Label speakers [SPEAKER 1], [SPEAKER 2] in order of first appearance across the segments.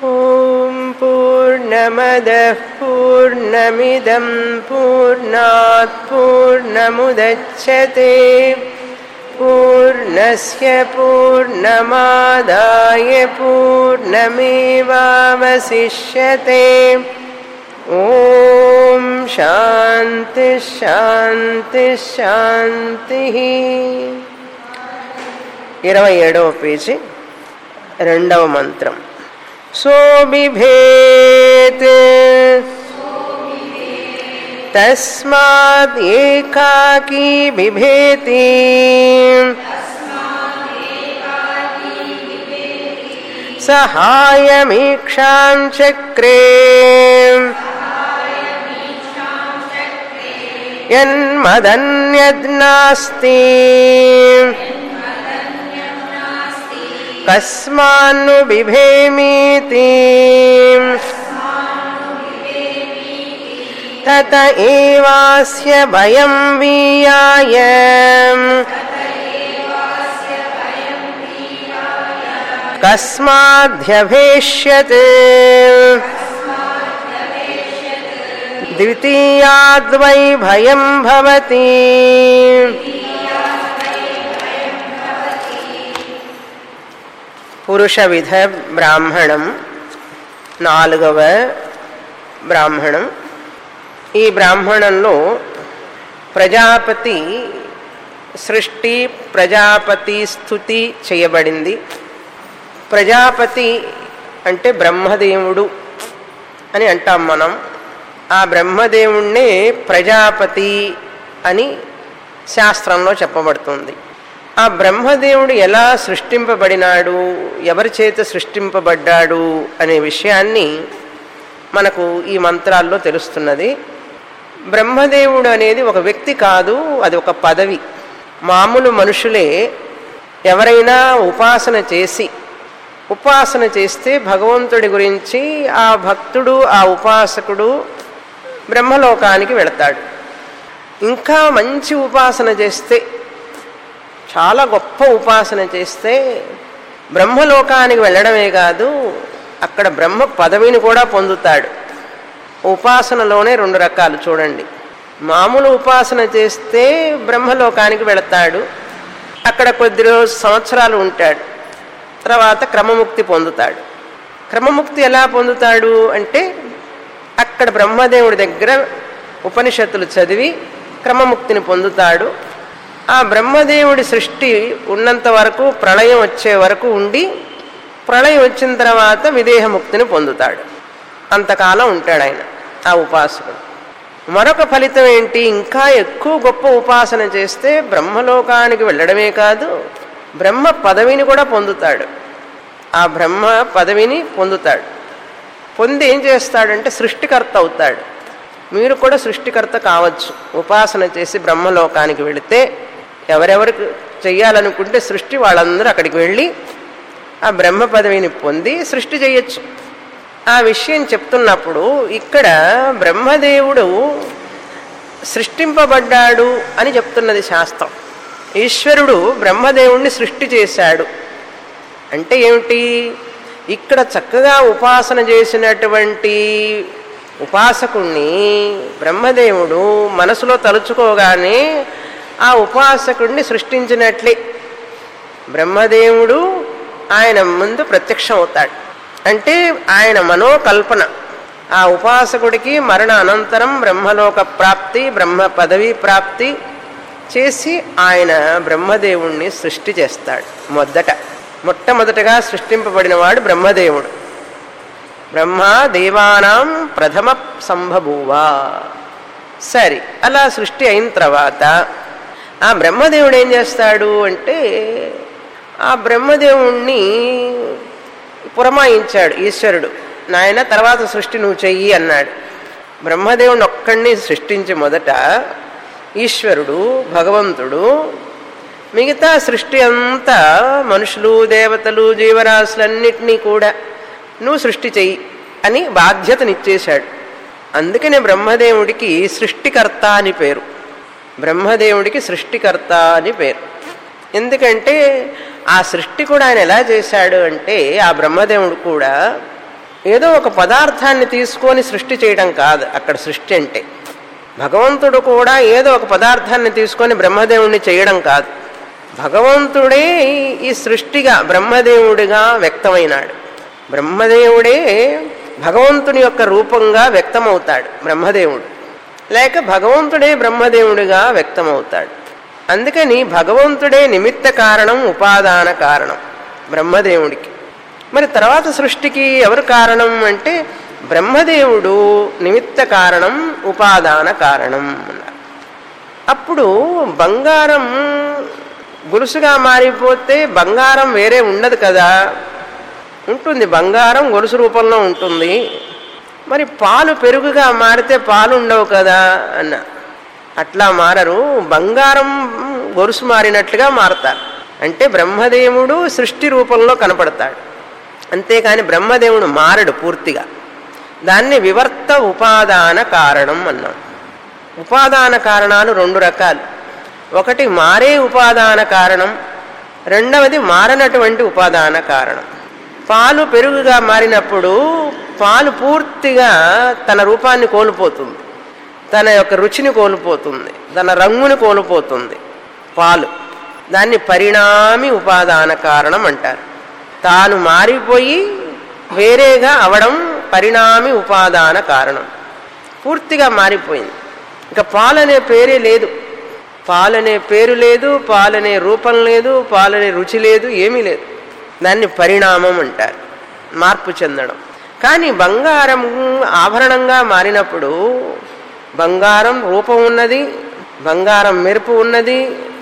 [SPEAKER 1] ॐ पूर्णमदः पूर्णमिदं पूर्णात् पूर्णमुदच्छते पूर्णस्य पूर्णमादाय पूर्णमेवावशिष्यते ॐ शान्तिः शान्तिः शान्तिः ఇరవై ఏడవ పేజీ రెండవ మంత్రం सोबिभेत् तस्माद् एकाकी बिभेति सहायमीक्षां चक्रे यन्मदन्यद्नास्ति कस्मान्नु बिभेमीति तत एवास्य भयं वीयाय कस्माध्यभेष्यत् द्वितीयाद्वै भयं भवति పురుష విధ బ్రాహ్మణం నాలుగవ బ్రాహ్మణం ఈ బ్రాహ్మణంలో ప్రజాపతి సృష్టి ప్రజాపతి స్థుతి చేయబడింది ప్రజాపతి అంటే బ్రహ్మదేవుడు అని అంటాం మనం ఆ బ్రహ్మదేవుణ్ణే ప్రజాపతి అని శాస్త్రంలో చెప్పబడుతుంది ఆ బ్రహ్మదేవుడు ఎలా సృష్టింపబడినాడు ఎవరి చేత సృష్టింపబడ్డాడు అనే విషయాన్ని మనకు ఈ మంత్రాల్లో తెలుస్తున్నది బ్రహ్మదేవుడు అనేది ఒక వ్యక్తి కాదు అది ఒక పదవి మామూలు మనుషులే ఎవరైనా ఉపాసన చేసి ఉపాసన చేస్తే భగవంతుడి గురించి ఆ భక్తుడు ఆ ఉపాసకుడు బ్రహ్మలోకానికి వెళతాడు ఇంకా మంచి ఉపాసన చేస్తే చాలా గొప్ప ఉపాసన చేస్తే బ్రహ్మలోకానికి వెళ్ళడమే కాదు అక్కడ బ్రహ్మ పదవిని కూడా పొందుతాడు ఉపాసనలోనే రెండు రకాలు చూడండి మామూలు ఉపాసన చేస్తే బ్రహ్మలోకానికి వెళతాడు అక్కడ కొద్ది రోజు సంవత్సరాలు ఉంటాడు తర్వాత క్రమముక్తి పొందుతాడు క్రమముక్తి ఎలా పొందుతాడు అంటే అక్కడ బ్రహ్మదేవుడి దగ్గర ఉపనిషత్తులు చదివి క్రమముక్తిని పొందుతాడు ఆ బ్రహ్మదేవుడి సృష్టి ఉన్నంత వరకు ప్రళయం వచ్చే వరకు ఉండి ప్రళయం వచ్చిన తర్వాత విదేహముక్తిని పొందుతాడు అంతకాలం ఉంటాడు ఆయన ఆ ఉపాసకుడు మరొక ఫలితం ఏంటి ఇంకా ఎక్కువ గొప్ప ఉపాసన చేస్తే బ్రహ్మలోకానికి వెళ్ళడమే కాదు బ్రహ్మ పదవిని కూడా పొందుతాడు ఆ బ్రహ్మ పదవిని పొందుతాడు పొంది ఏం చేస్తాడంటే సృష్టికర్త అవుతాడు మీరు కూడా సృష్టికర్త కావచ్చు ఉపాసన చేసి బ్రహ్మలోకానికి వెళితే ఎవరెవరికి చెయ్యాలనుకుంటే సృష్టి వాళ్ళందరూ అక్కడికి వెళ్ళి ఆ బ్రహ్మ పదవిని పొంది సృష్టి చేయొచ్చు ఆ విషయం చెప్తున్నప్పుడు ఇక్కడ బ్రహ్మదేవుడు సృష్టింపబడ్డాడు అని చెప్తున్నది శాస్త్రం ఈశ్వరుడు బ్రహ్మదేవుణ్ణి సృష్టి చేశాడు అంటే ఏమిటి ఇక్కడ చక్కగా ఉపాసన చేసినటువంటి ఉపాసకుణ్ణి బ్రహ్మదేవుడు మనసులో తలుచుకోగానే ఆ ఉపాసకుడిని సృష్టించినట్లే బ్రహ్మదేవుడు ఆయన ముందు ప్రత్యక్షం అవుతాడు అంటే ఆయన మనోకల్పన ఆ ఉపాసకుడికి మరణ అనంతరం బ్రహ్మలోక ప్రాప్తి బ్రహ్మ పదవి ప్రాప్తి చేసి ఆయన బ్రహ్మదేవుణ్ణి సృష్టి చేస్తాడు మొదట మొట్టమొదటగా సృష్టింపబడినవాడు బ్రహ్మదేవుడు బ్రహ్మ దేవానాం ప్రథమ సంభభూవా సరే అలా సృష్టి అయిన తర్వాత ఆ బ్రహ్మదేవుడు ఏం చేస్తాడు అంటే ఆ బ్రహ్మదేవుణ్ణి పురమాయించాడు ఈశ్వరుడు నాయన తర్వాత సృష్టి నువ్వు చెయ్యి అన్నాడు బ్రహ్మదేవుని ఒక్కడిని సృష్టించి మొదట ఈశ్వరుడు భగవంతుడు మిగతా సృష్టి అంతా మనుషులు దేవతలు జీవరాశులన్నిటినీ కూడా నువ్వు సృష్టి చెయ్యి అని బాధ్యతనిచ్చేశాడు అందుకనే బ్రహ్మదేవుడికి సృష్టికర్త అని పేరు బ్రహ్మదేవుడికి సృష్టికర్త అని పేరు ఎందుకంటే ఆ సృష్టి కూడా ఆయన ఎలా చేశాడు అంటే ఆ బ్రహ్మదేవుడు కూడా ఏదో ఒక పదార్థాన్ని తీసుకొని సృష్టి చేయడం కాదు అక్కడ సృష్టి అంటే భగవంతుడు కూడా ఏదో ఒక పదార్థాన్ని తీసుకొని బ్రహ్మదేవుణ్ణి చేయడం కాదు భగవంతుడే ఈ సృష్టిగా బ్రహ్మదేవుడిగా వ్యక్తమైనాడు బ్రహ్మదేవుడే భగవంతుని యొక్క రూపంగా వ్యక్తమవుతాడు బ్రహ్మదేవుడు లేక భగవంతుడే బ్రహ్మదేవుడిగా వ్యక్తమవుతాడు అందుకని భగవంతుడే నిమిత్త కారణం ఉపాదాన కారణం బ్రహ్మదేవుడికి మరి తర్వాత సృష్టికి ఎవరు కారణం అంటే బ్రహ్మదేవుడు నిమిత్త కారణం ఉపాదాన కారణం అన్నారు అప్పుడు బంగారం గొలుసుగా మారిపోతే బంగారం వేరే ఉండదు కదా ఉంటుంది బంగారం గొలుసు రూపంలో ఉంటుంది మరి పాలు పెరుగుగా మారితే పాలు ఉండవు కదా అన్న అట్లా మారరు బంగారం గొలుసు మారినట్లుగా మారతారు అంటే బ్రహ్మదేవుడు సృష్టి రూపంలో కనపడతాడు అంతేకాని బ్రహ్మదేవుడు మారడు పూర్తిగా దాన్ని వివర్త ఉపాదాన కారణం అన్నాం ఉపాదాన కారణాలు రెండు రకాలు ఒకటి మారే ఉపాదాన కారణం రెండవది మారనటువంటి ఉపాదాన కారణం పాలు పెరుగుగా మారినప్పుడు పాలు పూర్తిగా తన రూపాన్ని కోల్పోతుంది తన యొక్క రుచిని కోల్పోతుంది తన రంగుని కోల్పోతుంది పాలు దాన్ని పరిణామి ఉపాదాన కారణం అంటారు తాను మారిపోయి వేరేగా అవడం పరిణామి ఉపాదాన కారణం పూర్తిగా మారిపోయింది ఇంకా పాలనే పేరే లేదు పాలనే పేరు లేదు పాలనే రూపం లేదు పాలనే రుచి లేదు ఏమీ లేదు దాన్ని పరిణామం అంటారు మార్పు చెందడం కానీ బంగారం ఆభరణంగా మారినప్పుడు బంగారం రూపం ఉన్నది బంగారం మెరుపు ఉన్నది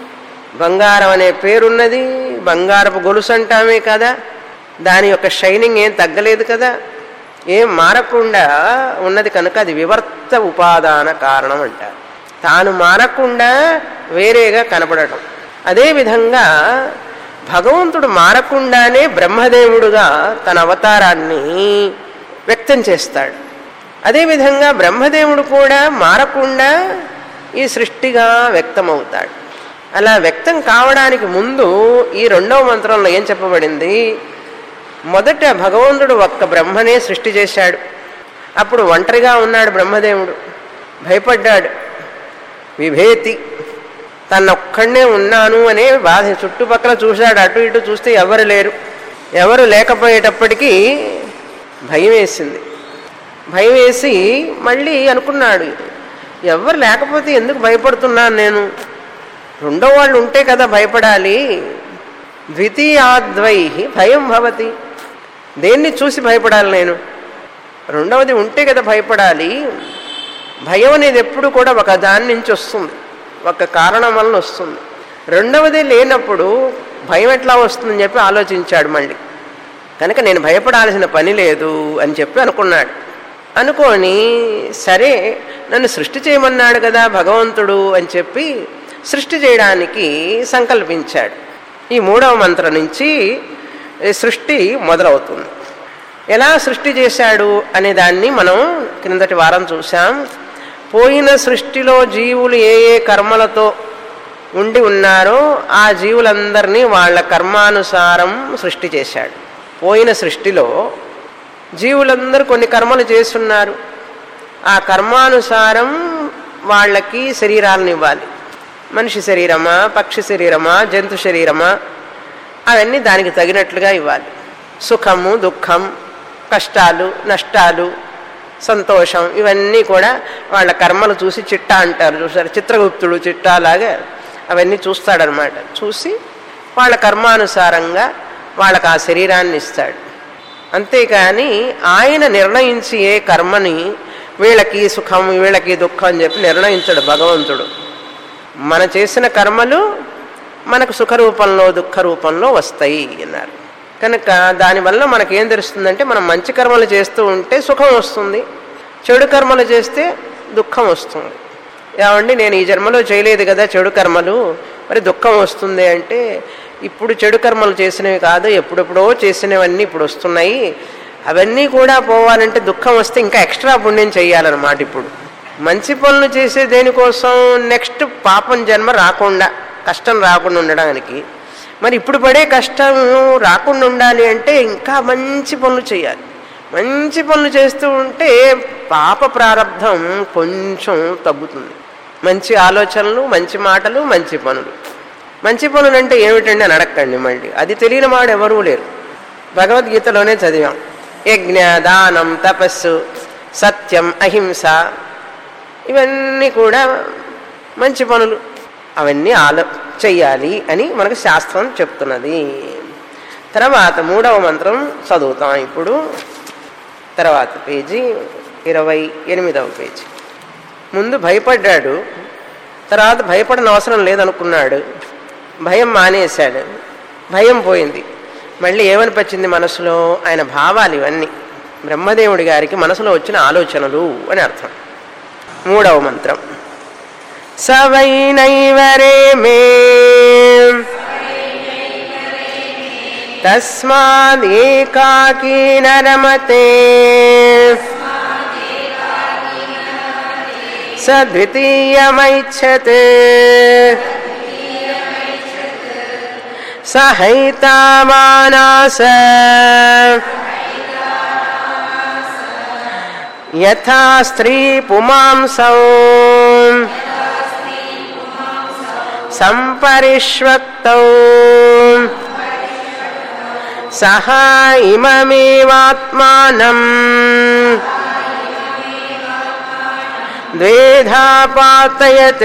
[SPEAKER 1] బంగారం అనే పేరున్నది బంగారపు గొలుసు అంటామే కదా దాని యొక్క షైనింగ్ ఏం తగ్గలేదు కదా ఏం మారకుండా ఉన్నది కనుక అది వివర్త ఉపాదాన కారణం అంటారు తాను మారకుండా వేరేగా కనపడటం అదేవిధంగా భగవంతుడు మారకుండానే బ్రహ్మదేవుడుగా తన అవతారాన్ని వ్యక్తం చేస్తాడు అదేవిధంగా బ్రహ్మదేవుడు కూడా మారకుండా ఈ సృష్టిగా వ్యక్తమవుతాడు అలా వ్యక్తం కావడానికి ముందు ఈ రెండవ మంత్రంలో ఏం చెప్పబడింది మొదట భగవంతుడు ఒక్క బ్రహ్మనే సృష్టి చేశాడు అప్పుడు ఒంటరిగా ఉన్నాడు బ్రహ్మదేవుడు భయపడ్డాడు విభేతి తనొక్కడే ఉన్నాను అనే బాధ చుట్టుపక్కల చూశాడు అటు ఇటు చూస్తే ఎవరు లేరు ఎవరు లేకపోయేటప్పటికీ భయం వేసింది భయం వేసి మళ్ళీ అనుకున్నాడు ఎవరు లేకపోతే ఎందుకు భయపడుతున్నాను నేను రెండో వాళ్ళు ఉంటే కదా భయపడాలి ద్వితీయాద్వై భయం భవతి దేన్ని చూసి భయపడాలి నేను రెండవది ఉంటే కదా భయపడాలి భయం అనేది ఎప్పుడు కూడా ఒక దాని నుంచి వస్తుంది ఒక కారణం వలన వస్తుంది రెండవది లేనప్పుడు భయం ఎట్లా వస్తుందని చెప్పి ఆలోచించాడు మళ్ళీ కనుక నేను భయపడాల్సిన పని లేదు అని చెప్పి అనుకున్నాడు అనుకొని సరే నన్ను సృష్టి చేయమన్నాడు కదా భగవంతుడు అని చెప్పి సృష్టి చేయడానికి సంకల్పించాడు ఈ మూడవ మంత్రం నుంచి సృష్టి మొదలవుతుంది ఎలా సృష్టి చేశాడు అనే దాన్ని మనం క్రిందటి వారం చూసాం పోయిన సృష్టిలో జీవులు ఏ ఏ కర్మలతో ఉండి ఉన్నారో ఆ జీవులందరినీ వాళ్ళ కర్మానుసారం సృష్టి చేశాడు పోయిన సృష్టిలో జీవులందరూ కొన్ని కర్మలు చేస్తున్నారు ఆ కర్మానుసారం వాళ్ళకి శరీరాలను ఇవ్వాలి మనిషి శరీరమా పక్షి శరీరమా జంతు శరీరమా అవన్నీ దానికి తగినట్లుగా ఇవ్వాలి సుఖము దుఃఖం కష్టాలు నష్టాలు సంతోషం ఇవన్నీ కూడా వాళ్ళ కర్మలు చూసి చిట్టా అంటారు చూసారు చిత్రగుప్తుడు చిట్టా లాగా అవన్నీ చూస్తాడనమాట చూసి వాళ్ళ కర్మానుసారంగా వాళ్ళకి ఆ శరీరాన్ని ఇస్తాడు అంతేకాని ఆయన నిర్ణయించి ఏ కర్మని వీళ్ళకి సుఖం వీళ్ళకి దుఃఖం అని చెప్పి నిర్ణయించడు భగవంతుడు మన చేసిన కర్మలు మనకు సుఖ రూపంలో దుఃఖ రూపంలో వస్తాయి అన్నారు కనుక దానివల్ల మనకేం తెలుస్తుందంటే మనం మంచి కర్మలు చేస్తూ ఉంటే సుఖం వస్తుంది చెడు కర్మలు చేస్తే దుఃఖం వస్తుంది ఏమండి నేను ఈ జన్మలో చేయలేదు కదా చెడు కర్మలు మరి దుఃఖం వస్తుంది అంటే ఇప్పుడు చెడు కర్మలు చేసినవి కాదు ఎప్పుడెప్పుడో చేసినవన్నీ ఇప్పుడు వస్తున్నాయి అవన్నీ కూడా పోవాలంటే దుఃఖం వస్తే ఇంకా ఎక్స్ట్రా పుణ్యం చేయాలన్నమాట ఇప్పుడు మంచి పనులు చేసే దేనికోసం నెక్స్ట్ పాపం జన్మ రాకుండా కష్టం రాకుండా ఉండడానికి మరి ఇప్పుడు పడే కష్టం రాకుండా ఉండాలి అంటే ఇంకా మంచి పనులు చేయాలి మంచి పనులు చేస్తూ ఉంటే పాప ప్రారంధం కొంచెం తగ్గుతుంది మంచి ఆలోచనలు మంచి మాటలు మంచి పనులు మంచి పనులు అంటే ఏమిటండి అని అడగండి మళ్ళీ అది తెలియని వాడు ఎవరూ లేరు భగవద్గీతలోనే చదివాం యజ్ఞ దానం తపస్సు సత్యం అహింస ఇవన్నీ కూడా మంచి పనులు అవన్నీ ఆలో చెయ్యాలి అని మనకు శాస్త్రం చెప్తున్నది తర్వాత మూడవ మంత్రం చదువుతాం ఇప్పుడు తర్వాత పేజీ ఇరవై ఎనిమిదవ పేజీ ముందు భయపడ్డాడు తర్వాత భయపడని అవసరం లేదనుకున్నాడు భయం మానేశాడు భయం పోయింది మళ్ళీ ఏమనిపించింది మనసులో ఆయన భావాలు ఇవన్నీ బ్రహ్మదేవుడి గారికి మనసులో వచ్చిన ఆలోచనలు అని అర్థం మూడవ మంత్రం సవైనైవరే మే తస్మాదేకాకీ నరమతే సద్వితీయమైచ్చతే సహైతామానాస యథా స్త్రీ పుమాంసౌ సంపరిష్వక్తౌ సహా ఇమమేవాత్మానం ద్వేధా పాతయత్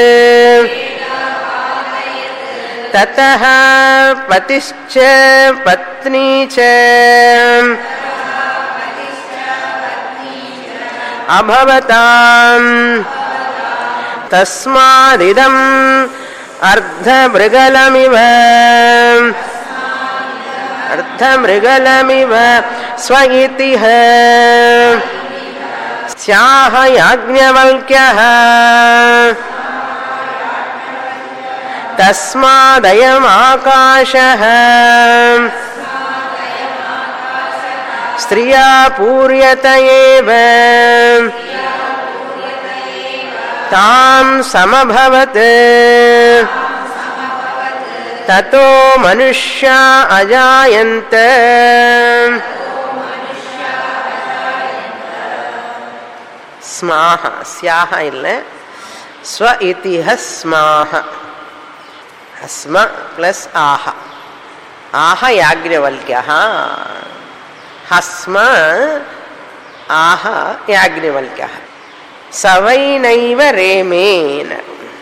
[SPEAKER 1] తతః పతిశ్చ పత్నీ చ అభవతాం తస్మాదిదం అర్ధమృగలమివ అర్ధమృగలమివ స్వ ఇతి స్యాహ యాజ్ఞవల్క్య తస్మాదయమాకాశ స్త్రియా పూర్యత ఏవ తాం సమభవత్ తతో మనుష్యా అజాయంత స్మాహ స్యాహ ఇల్ల స్వ ఇతిహ స్మాహ హస్మ ప్లస్ ఆహ ఆహ యాజ్ఞవల్క్య హస్మ ఆహ యాజ్ఞవల్క్య సవైనైవ రేమేన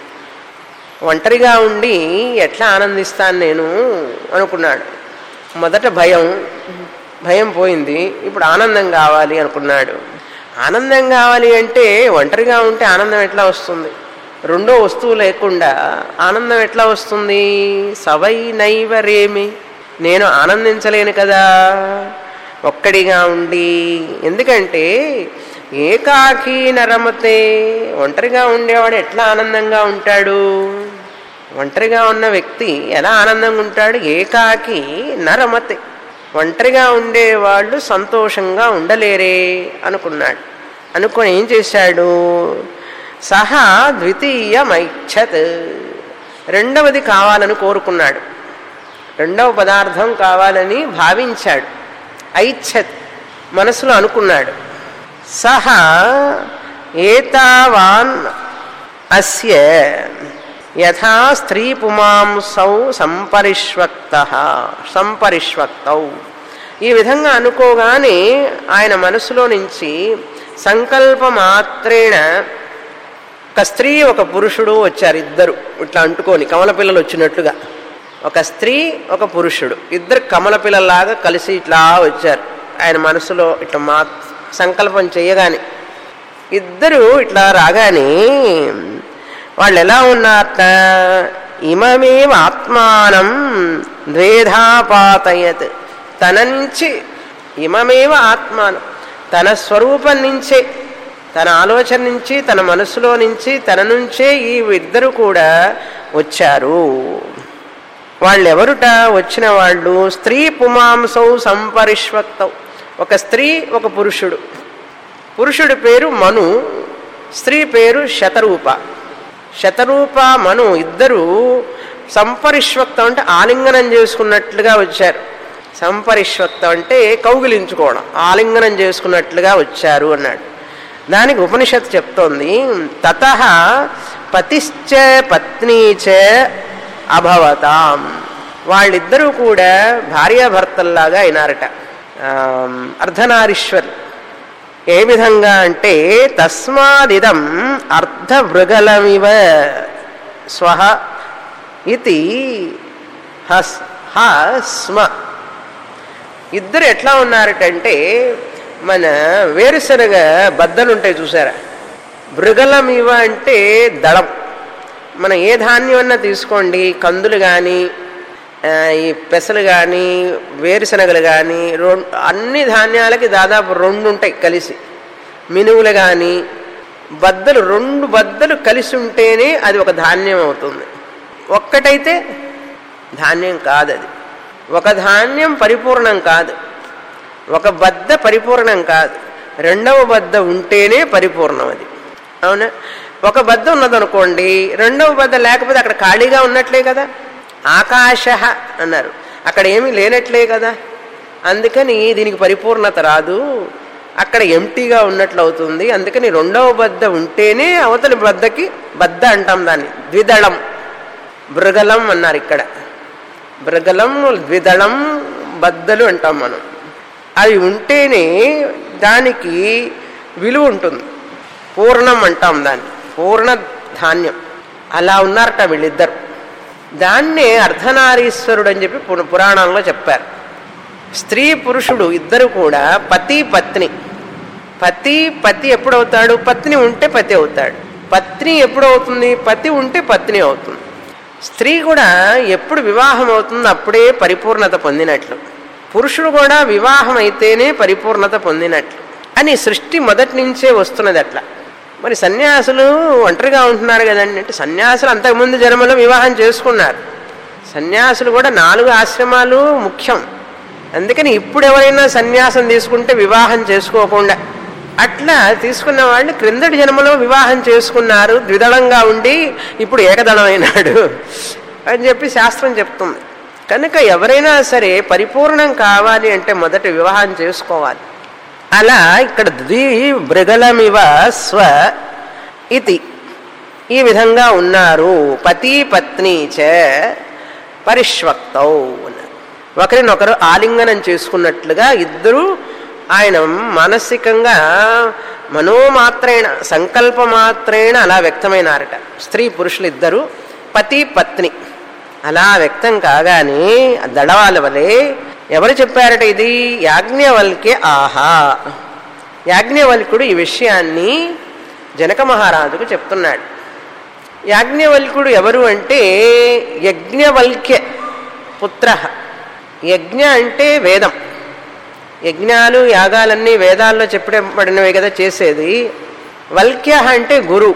[SPEAKER 1] ఒంటరిగా ఉండి ఎట్లా ఆనందిస్తాను నేను అనుకున్నాడు మొదట భయం భయం పోయింది ఇప్పుడు ఆనందం కావాలి అనుకున్నాడు ఆనందం కావాలి అంటే ఒంటరిగా ఉంటే ఆనందం ఎట్లా వస్తుంది రెండో వస్తువు లేకుండా ఆనందం ఎట్లా వస్తుంది సవై నైవరేమి నేను ఆనందించలేను కదా ఒక్కడిగా ఉండి ఎందుకంటే ఏకాకి నరమతే ఒంటరిగా ఉండేవాడు ఎట్లా ఆనందంగా ఉంటాడు ఒంటరిగా ఉన్న వ్యక్తి ఎలా ఆనందంగా ఉంటాడు ఏకాకి నరమతే ఒంటరిగా ఉండేవాళ్ళు సంతోషంగా ఉండలేరే అనుకున్నాడు అనుకొని ఏం చేశాడు సహా ద్వితీయమైచ్చత్ రెండవది కావాలని కోరుకున్నాడు రెండవ పదార్థం కావాలని భావించాడు ఐచ్ఛత్ మనసులో అనుకున్నాడు సహా ఏతావాన్ అస్య యథా స్త్రీ పుమాంసౌ సంపరిష్వక్త సంపరిష్వక్తౌ ఈ విధంగా అనుకోగానే ఆయన మనసులో నుంచి సంకల్పమాత్రేణ ఒక స్త్రీ ఒక పురుషుడు వచ్చారు ఇద్దరు ఇట్లా అంటుకొని కమల పిల్లలు వచ్చినట్లుగా ఒక స్త్రీ ఒక పురుషుడు ఇద్దరు కమల పిల్లల్లాగా కలిసి ఇట్లా వచ్చారు ఆయన మనసులో ఇట్లా మా సంకల్పం చేయగానే ఇద్దరు ఇట్లా రాగానే వాళ్ళు ఎలా ఉన్నారట ఇమమేవ ఆత్మానం ద్వేధాపాతయత్ తన నుంచి ఇమమేవ ఆత్మానం తన స్వరూపం నుంచే తన ఆలోచన నుంచి తన మనసులో నుంచి తన నుంచే ఈ ఇద్దరు కూడా వచ్చారు వాళ్ళెవరుట వచ్చిన వాళ్ళు స్త్రీ పుమాంసౌ సంపరిష్వక్తౌ ఒక స్త్రీ ఒక పురుషుడు పురుషుడి పేరు మను స్త్రీ పేరు శతరూప శతరూప మను ఇద్దరు సంపరిష్వక్తం అంటే ఆలింగనం చేసుకున్నట్లుగా వచ్చారు సంపరిష్వక్తం అంటే కౌగిలించుకోవడం ఆలింగనం చేసుకున్నట్లుగా వచ్చారు అన్నాడు దానికి ఉపనిషత్తు చెప్తోంది తత పతిశ్చ పత్ని చ అభవతాం వాళ్ళిద్దరూ కూడా భార్యాభర్తల్లాగా అయినారట ఆ, అర్ధనారీశ్వర్ ఏ విధంగా అంటే తస్మాదిదం అర్ధభృగలమివ స్వహ ఇది హస్ హస్మ ఇద్దరు ఎట్లా ఉన్నారటంటే మన వేరుశనగ బద్దలు ఉంటాయి చూసారా భృగలమివ అంటే దళం మన ఏ ధాన్యం అన్నా తీసుకోండి కందులు కానీ ఈ పెసలు కానీ వేరుశనగలు కానీ రెండు అన్ని ధాన్యాలకి దాదాపు రెండు ఉంటాయి కలిసి మినువులు కానీ బద్దలు రెండు బద్దలు కలిసి ఉంటేనే అది ఒక ధాన్యం అవుతుంది ఒక్కటైతే ధాన్యం కాదు అది ఒక ధాన్యం పరిపూర్ణం కాదు ఒక బద్ద పరిపూర్ణం కాదు రెండవ బద్ద ఉంటేనే పరిపూర్ణం అది అవునా ఒక బద్ద ఉన్నదనుకోండి రెండవ బద్ద లేకపోతే అక్కడ ఖాళీగా ఉన్నట్లే కదా ఆకాశ అన్నారు అక్కడ ఏమీ లేనట్లే కదా అందుకని దీనికి పరిపూర్ణత రాదు అక్కడ ఎంటీగా ఉన్నట్లు అవుతుంది అందుకని రెండవ బద్ద ఉంటేనే అవతలి బద్దకి బద్ద అంటాం దాన్ని ద్విదళం భృగలం అన్నారు ఇక్కడ భృగలం ద్విదళం బద్దలు అంటాం మనం అవి ఉంటేనే దానికి విలువ ఉంటుంది పూర్ణం అంటాం దాన్ని పూర్ణ ధాన్యం అలా ఉన్నారట వీళ్ళిద్దరు దాన్నే అర్ధనారీశ్వరుడు అని చెప్పి పు- పురాణంలో చెప్పారు స్త్రీ పురుషుడు ఇద్దరు కూడా పతి పత్ని పతి పతి ఎప్పుడవుతాడు పత్ని ఉంటే పతి అవుతాడు పత్ని ఎప్పుడు అవుతుంది పతి ఉంటే పత్ని అవుతుంది స్త్రీ కూడా ఎప్పుడు వివాహం అవుతుందో అప్పుడే పరిపూర్ణత పొందినట్లు పురుషుడు కూడా వివాహం అయితేనే పరిపూర్ణత పొందినట్లు అని సృష్టి మొదటి నుంచే వస్తున్నది అట్లా మరి సన్యాసులు ఒంటరిగా ఉంటున్నారు కదండి అంటే సన్యాసులు అంతకుముందు జన్మలో వివాహం చేసుకున్నారు సన్యాసులు కూడా నాలుగు ఆశ్రమాలు ముఖ్యం అందుకని ఇప్పుడు ఎవరైనా సన్యాసం తీసుకుంటే వివాహం చేసుకోకుండా అట్లా తీసుకున్న వాళ్ళు క్రిందటి జన్మలో వివాహం చేసుకున్నారు ద్విదళంగా ఉండి ఇప్పుడు ఏకదళమైనాడు అని చెప్పి శాస్త్రం చెప్తుంది కనుక ఎవరైనా సరే పరిపూర్ణం కావాలి అంటే మొదట వివాహం చేసుకోవాలి అలా ఇక్కడ ద్వి మృగలమివ స్వ ఇది ఈ విధంగా ఉన్నారు పతి పత్ని చ పరిష్వక్తౌ అన్నారు ఒకరినొకరు ఆలింగనం చేసుకున్నట్లుగా ఇద్దరు ఆయన మానసికంగా మనోమాత్రేణ సంకల్పమాత్రేణ అలా వ్యక్తమైనారట స్త్రీ పురుషులు ఇద్దరు పతి పత్ని అలా వ్యక్తం కాగానే దళవాల వలె ఎవరు చెప్పారట ఇది యాజ్ఞవల్కే ఆహా యాజ్ఞవల్కుడు ఈ విషయాన్ని జనక మహారాజుకు చెప్తున్నాడు యాజ్ఞవల్కుడు ఎవరు అంటే యజ్ఞవల్క్య పుత్ర యజ్ఞ అంటే వేదం యజ్ఞాలు యాగాలన్నీ వేదాల్లో చెప్పబడినవే కదా చేసేది వల్క్య అంటే గురు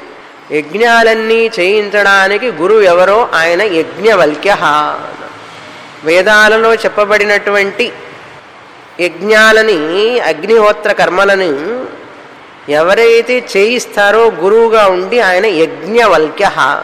[SPEAKER 1] యజ్ఞాలన్నీ చేయించడానికి గురువు ఎవరో ఆయన యజ్ఞవల్క్య వేదాలలో చెప్పబడినటువంటి యజ్ఞాలని అగ్నిహోత్ర కర్మలను ఎవరైతే చేయిస్తారో గురువుగా ఉండి ఆయన యజ్ఞవల్క్య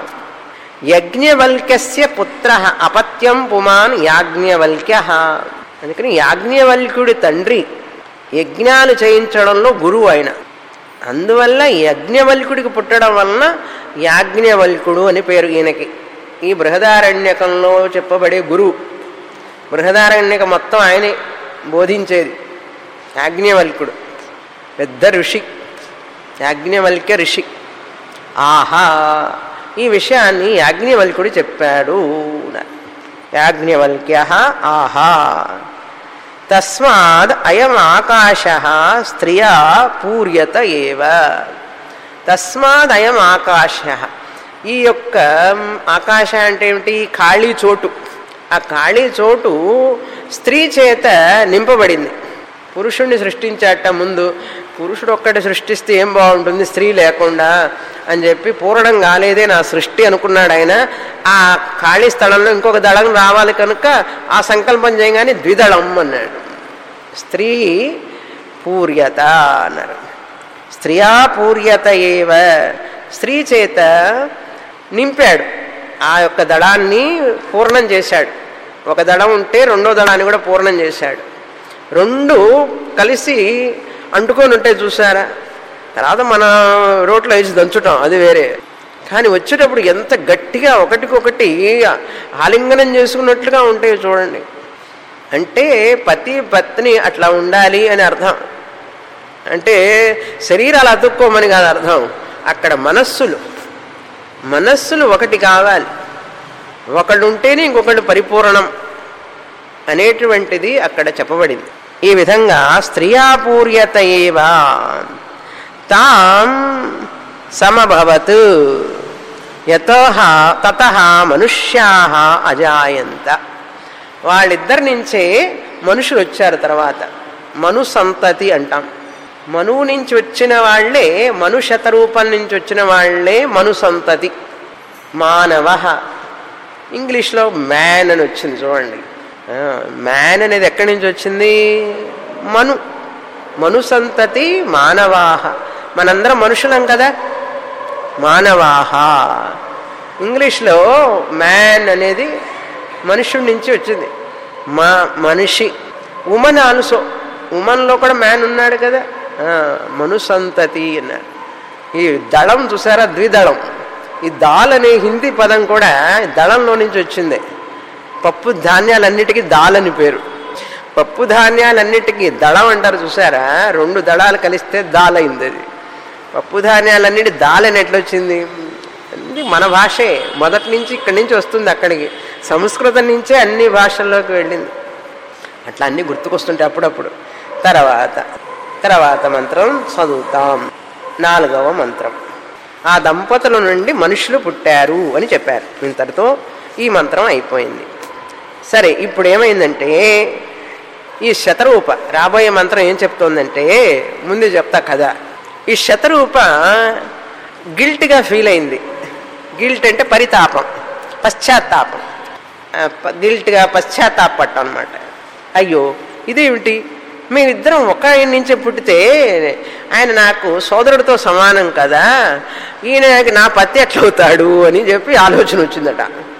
[SPEAKER 1] యజ్ఞవల్క్యస్య పుత్ర అపత్యం పుమాన్ యాజ్ఞవల్క్య అందుకని యాజ్ఞవల్క్యుడి తండ్రి యజ్ఞాలు చేయించడంలో గురువు ఆయన అందువల్ల యజ్ఞవల్కుడికి పుట్టడం వలన యాజ్ఞవల్కుడు అని పేరు ఈయనకి ఈ బృహదారణ్యకంలో చెప్పబడే గురువు బృహదారణ్యక మొత్తం ఆయనే బోధించేది యాజ్ఞవల్కుడు పెద్ద ఋషి యాజ్ఞవల్క్య ఋషి ఆహా ఈ విషయాన్ని యాజ్ఞవల్కుడు చెప్పాడు యాజ్ఞవల్క్య ఆహా తస్మాద్ అయం ఆకాశ స్త్రియా పూర్యత ఏవ తస్మాద్ అయం ఆకాశ ఈ యొక్క ఆకాశ అంటే ఏమిటి ఖాళీ చోటు ఆ ఖాళీ చోటు స్త్రీ చేత నింపబడింది పురుషుణ్ణి సృష్టించాట ముందు పురుషుడు ఒక్కటి సృష్టిస్తే ఏం బాగుంటుంది స్త్రీ లేకుండా అని చెప్పి పూర్ణం కాలేదే నా సృష్టి అనుకున్నాడు ఆయన ఆ ఖాళీ స్థలంలో ఇంకొక దళం రావాలి కనుక ఆ సంకల్పం చేయగానే ద్విదళం అన్నాడు స్త్రీ పూర్యత అన్నారు స్త్రియా పూర్యత ఏవ స్త్రీ చేత నింపాడు ఆ యొక్క దళాన్ని పూర్ణం చేశాడు ఒక దళం ఉంటే రెండో దళాన్ని కూడా పూర్ణం చేశాడు రెండు కలిసి అంటుకొని ఉంటే చూసారా తర్వాత మన రోట్లో వేసి దంచుటాం అది వేరే కానీ వచ్చేటప్పుడు ఎంత గట్టిగా ఒకటికొకటి ఆలింగనం చేసుకున్నట్లుగా ఉంటాయి చూడండి అంటే పతి పత్ని అట్లా ఉండాలి అని అర్థం అంటే శరీరాలు అతుక్కోమని కాదు అర్థం అక్కడ మనస్సులు మనస్సులు ఒకటి కావాలి ఒకళ్ళు ఉంటేనే ఇంకొకళ్ళు పరిపూర్ణం అనేటువంటిది అక్కడ చెప్పబడింది ఈ విధంగా స్త్రియాపూర్యత ఏవా తాం సమభవత్ యతో తత మనుష్యా అజాయంత వాళ్ళిద్దరి నుంచే మనుషులు వచ్చారు తర్వాత మను సంతతి అంటాం మనువు నుంచి వచ్చిన వాళ్ళే మను శతరూపం నుంచి వచ్చిన వాళ్ళే మను సంతతి మానవ ఇంగ్లీష్లో మ్యాన్ అని వచ్చింది చూడండి మ్యాన్ అనేది ఎక్కడి నుంచి వచ్చింది మను మను సంతతి మానవాహ మనందరం మనుషులం కదా మానవాహ ఇంగ్లీష్లో మ్యాన్ అనేది మనుషుడి నుంచి వచ్చింది మా మనిషి ఉమన్ ఆల్సో ఉమన్లో కూడా మ్యాన్ ఉన్నాడు కదా మను సంతతి అన్నారు ఈ దళం చూసారా ద్విదళం ఈ దాల్ అనే హిందీ పదం కూడా దళంలో నుంచి వచ్చింది పప్పు ధాన్యాలన్నిటికీ దాల్ అని పేరు పప్పు ధాన్యాలన్నిటికీ దళం అంటారు చూసారా రెండు దళాలు కలిస్తే దాల్ అయింది అది పప్పు ధాన్యాలన్నిటి దాల్ అని ఎట్లా వచ్చింది ఇది మన భాషే మొదటి నుంచి ఇక్కడి నుంచి వస్తుంది అక్కడికి సంస్కృతం నుంచే అన్ని భాషల్లోకి వెళ్ళింది అట్లా అన్నీ గుర్తుకొస్తుంటాయి అప్పుడప్పుడు తర్వాత తర్వాత మంత్రం చదువుతాం నాలుగవ మంత్రం ఆ దంపతుల నుండి మనుషులు పుట్టారు అని చెప్పారు ఇంతటితో ఈ మంత్రం అయిపోయింది సరే ఇప్పుడు ఏమైందంటే ఈ శతరూప రాబోయే మంత్రం ఏం చెప్తోందంటే ముందు చెప్తా కదా ఈ శతరూప గిల్ట్గా ఫీల్ అయింది గిల్ట్ అంటే పరితాపం పశ్చాత్తాపం గిల్ట్గా పశ్చాత్తాపట్టం అనమాట అయ్యో ఇదేమిటి మేమిద్దరం ఒక ఆయన నుంచే పుట్టితే ఆయన నాకు సోదరుడితో సమానం కదా ఈయన నా పత్తి ఎట్లవుతాడు అని చెప్పి ఆలోచన వచ్చిందట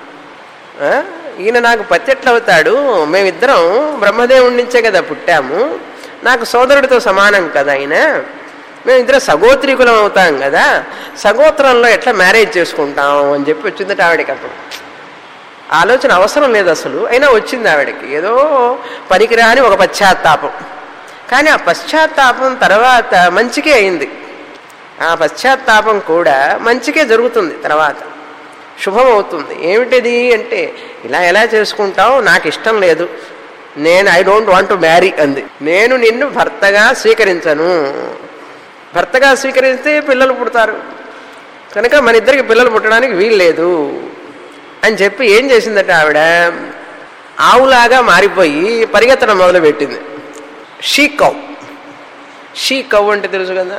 [SPEAKER 1] ఈయన నాకు పత్తి ఎట్లవుతాడు మేమిద్దరం బ్రహ్మదేవుడి నుంచే కదా పుట్టాము నాకు సోదరుడితో సమానం కదా ఆయన మేమిద్దరం సగోత్రికులం అవుతాం కదా సగోత్రంలో ఎట్లా మ్యారేజ్ చేసుకుంటాం అని చెప్పి వచ్చిందట ఆవిడకి అప్పుడు ఆలోచన అవసరం లేదు అసలు అయినా వచ్చింది ఆవిడకి ఏదో పనికిరాని ఒక పశ్చాత్తాపం కానీ ఆ పశ్చాత్తాపం తర్వాత మంచికే అయింది ఆ పశ్చాత్తాపం కూడా మంచికే జరుగుతుంది తర్వాత శుభం అవుతుంది ఏమిటిది అంటే ఇలా ఎలా చేసుకుంటావు నాకు ఇష్టం లేదు నేను I don't want to marry అంది నేను నిన్ను భర్తగా స్వీకరించను భర్తగా స్వీకరిస్తే పిల్లలు పుడతారు కనుక మన ఇద్దరికి పిల్లలు పుట్టడానికి వీలు లేదు అని చెప్పి ఏం చేసిందట ఆవిడ ఆవులాగా మారిపోయి పరిగెత్తడం మొదలుపెట్టింది షీ కవ్ షీ కవ్ అంటే తెలుసు కదా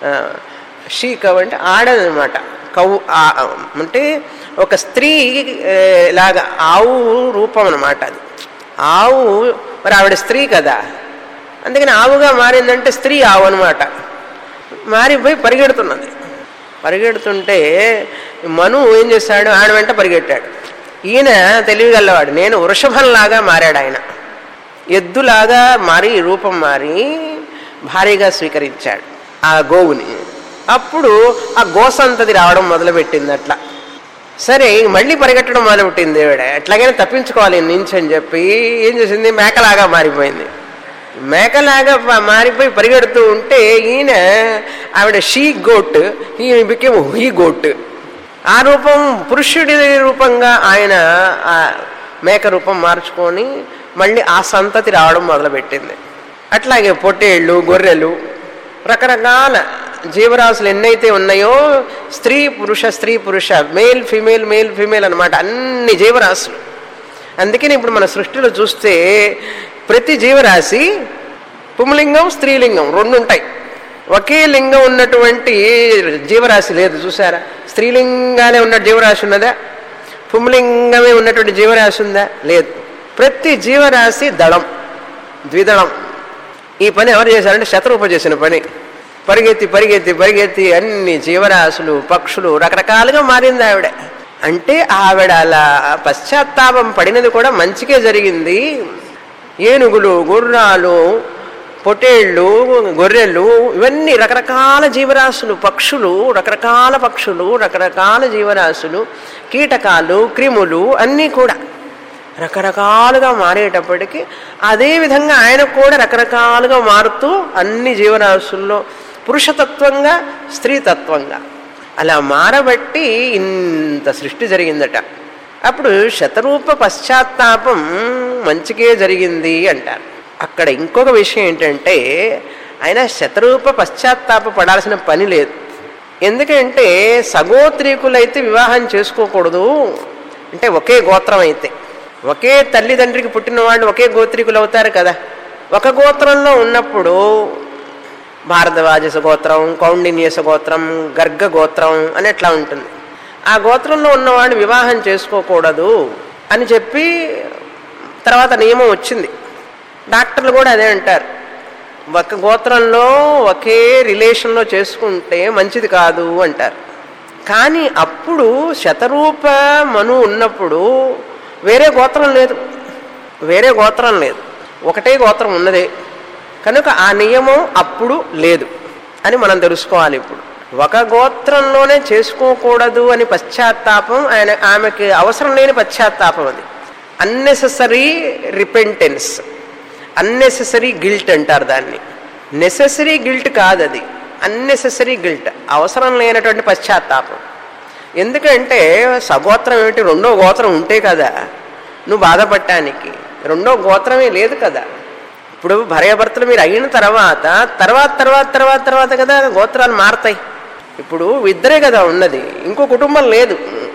[SPEAKER 1] షీ కవ్ అంటే ఆడదనమాట కవ్వు అంటే ఒక స్త్రీ లాగా ఆవు రూపం అనమాట అది ఆవు మరి ఆవిడ స్త్రీ కదా అందుకని ఆవుగా మారిందంటే స్త్రీ ఆవు అనమాట మారిపోయి పరిగెడుతున్నది పరిగెడుతుంటే మను ఏం చేశాడు ఆడ వెంట పరిగెట్టాడు ఈయన తెలివిగలవాడు నేను వృషభంలాగా మారాడు ఆయన ఎద్దులాగా మారి రూపం మారి భారీగా స్వీకరించాడు ఆ గోవుని అప్పుడు ఆ గోసంతది రావడం మొదలుపెట్టింది అట్లా సరే మళ్ళీ పరిగెట్టడం మొదలుపెట్టింది ఆవిడ ఎట్లాగైనా తప్పించుకోవాలి నుంచి అని చెప్పి ఏం చేసింది మేకలాగా మారిపోయింది మేకలాగా మారిపోయి పరిగెడుతూ ఉంటే ఈయన ఆవిడ షీ గోట్ ఈయన బికేమ్ హీ గోట్ ఆ రూపం పురుషుడి రూపంగా ఆయన ఆ మేక రూపం మార్చుకొని మళ్ళీ ఆ సంతతి రావడం మొదలుపెట్టింది అట్లాగే పొట్టేళ్ళు గొర్రెలు రకరకాల జీవరాశులు ఎన్నైతే ఉన్నాయో స్త్రీ పురుష స్త్రీ పురుష మేల్ ఫిమేల్ మేల్ ఫిమేల్ అనమాట అన్ని జీవరాశులు అందుకని ఇప్పుడు మన సృష్టిలో చూస్తే ప్రతి జీవరాశి పుంలింగం స్త్రీలింగం రెండు ఉంటాయి ఒకే లింగం ఉన్నటువంటి జీవరాశి లేదు చూసారా స్త్రీలింగానే ఉన్న జీవరాశి ఉన్నదా పుంలింగమే ఉన్నటువంటి జీవరాశి ఉందా లేదు ప్రతి జీవరాశి దళం ద్విదళం ఈ పని ఎవరు చేశారంటే శతరూప చేసిన పని పరిగెత్తి పరిగెత్తి పరిగెత్తి అన్ని జీవరాశులు పక్షులు రకరకాలుగా మారింది ఆవిడ అంటే ఆవిడ అలా పశ్చాత్తాపం పడినది కూడా మంచిగా జరిగింది ఏనుగులు గుర్రాలు పొటేళ్ళు గొర్రెలు ఇవన్నీ రకరకాల జీవరాశులు పక్షులు రకరకాల పక్షులు రకరకాల జీవరాశులు కీటకాలు క్రిములు అన్నీ కూడా రకరకాలుగా మారేటప్పటికీ అదేవిధంగా ఆయన కూడా రకరకాలుగా మారుతూ అన్ని జీవరాశుల్లో పురుషతత్వంగా స్త్రీతత్వంగా అలా మారబట్టి ఇంత సృష్టి జరిగిందట అప్పుడు శతరూప పశ్చాత్తాపం మంచిగే జరిగింది అంటారు అక్కడ ఇంకొక విషయం ఏంటంటే ఆయన శతరూప పశ్చాత్తాప పడాల్సిన పని లేదు ఎందుకంటే సగోత్రీకులైతే వివాహం చేసుకోకూడదు అంటే ఒకే గోత్రం అయితే ఒకే తల్లిదండ్రికి పుట్టిన వాళ్ళు ఒకే గోత్రికులు అవుతారు కదా ఒక గోత్రంలో ఉన్నప్పుడు భారద్వాజస గోత్రం కౌండిన్యస గోత్రం గర్గ గోత్రం అని ఎట్లా ఉంటుంది ఆ గోత్రంలో ఉన్నవాళ్ళు వివాహం చేసుకోకూడదు అని చెప్పి తర్వాత నియమం వచ్చింది డాక్టర్లు కూడా అదే అంటారు ఒక గోత్రంలో ఒకే రిలేషన్లో చేసుకుంటే మంచిది కాదు అంటారు కానీ అప్పుడు శతరూప మను ఉన్నప్పుడు వేరే గోత్రం లేదు వేరే గోత్రం లేదు ఒకటే గోత్రం ఉన్నదే కనుక ఆ నియమం అప్పుడు లేదు అని మనం తెలుసుకోవాలి ఇప్పుడు ఒక గోత్రంలోనే చేసుకోకూడదు అని పశ్చాత్తాపం ఆయన ఆమెకి అవసరం లేని పశ్చాత్తాపం అది అన్నెసెసరీ రిపెంటెన్స్ అన్నెసెసరీ గిల్ట్ అంటారు దాన్ని నెసెసరీ గిల్ట్ కాదు అది అన్నెసెసరీ గిల్ట్ అవసరం లేనటువంటి పశ్చాత్తాపం ఎందుకంటే సగోత్రం ఏమిటి రెండో గోత్రం ఉంటే కదా నువ్వు బాధపడటానికి రెండో గోత్రమే లేదు కదా ఇప్పుడు భార్యాభర్తలు మీరు అయిన తర్వాత తర్వాత తర్వాత తర్వాత తర్వాత కదా గోత్రాలు మారతాయి ఇప్పుడు ఇద్దరే కదా ఉన్నది ఇంకో కుటుంబం లేదు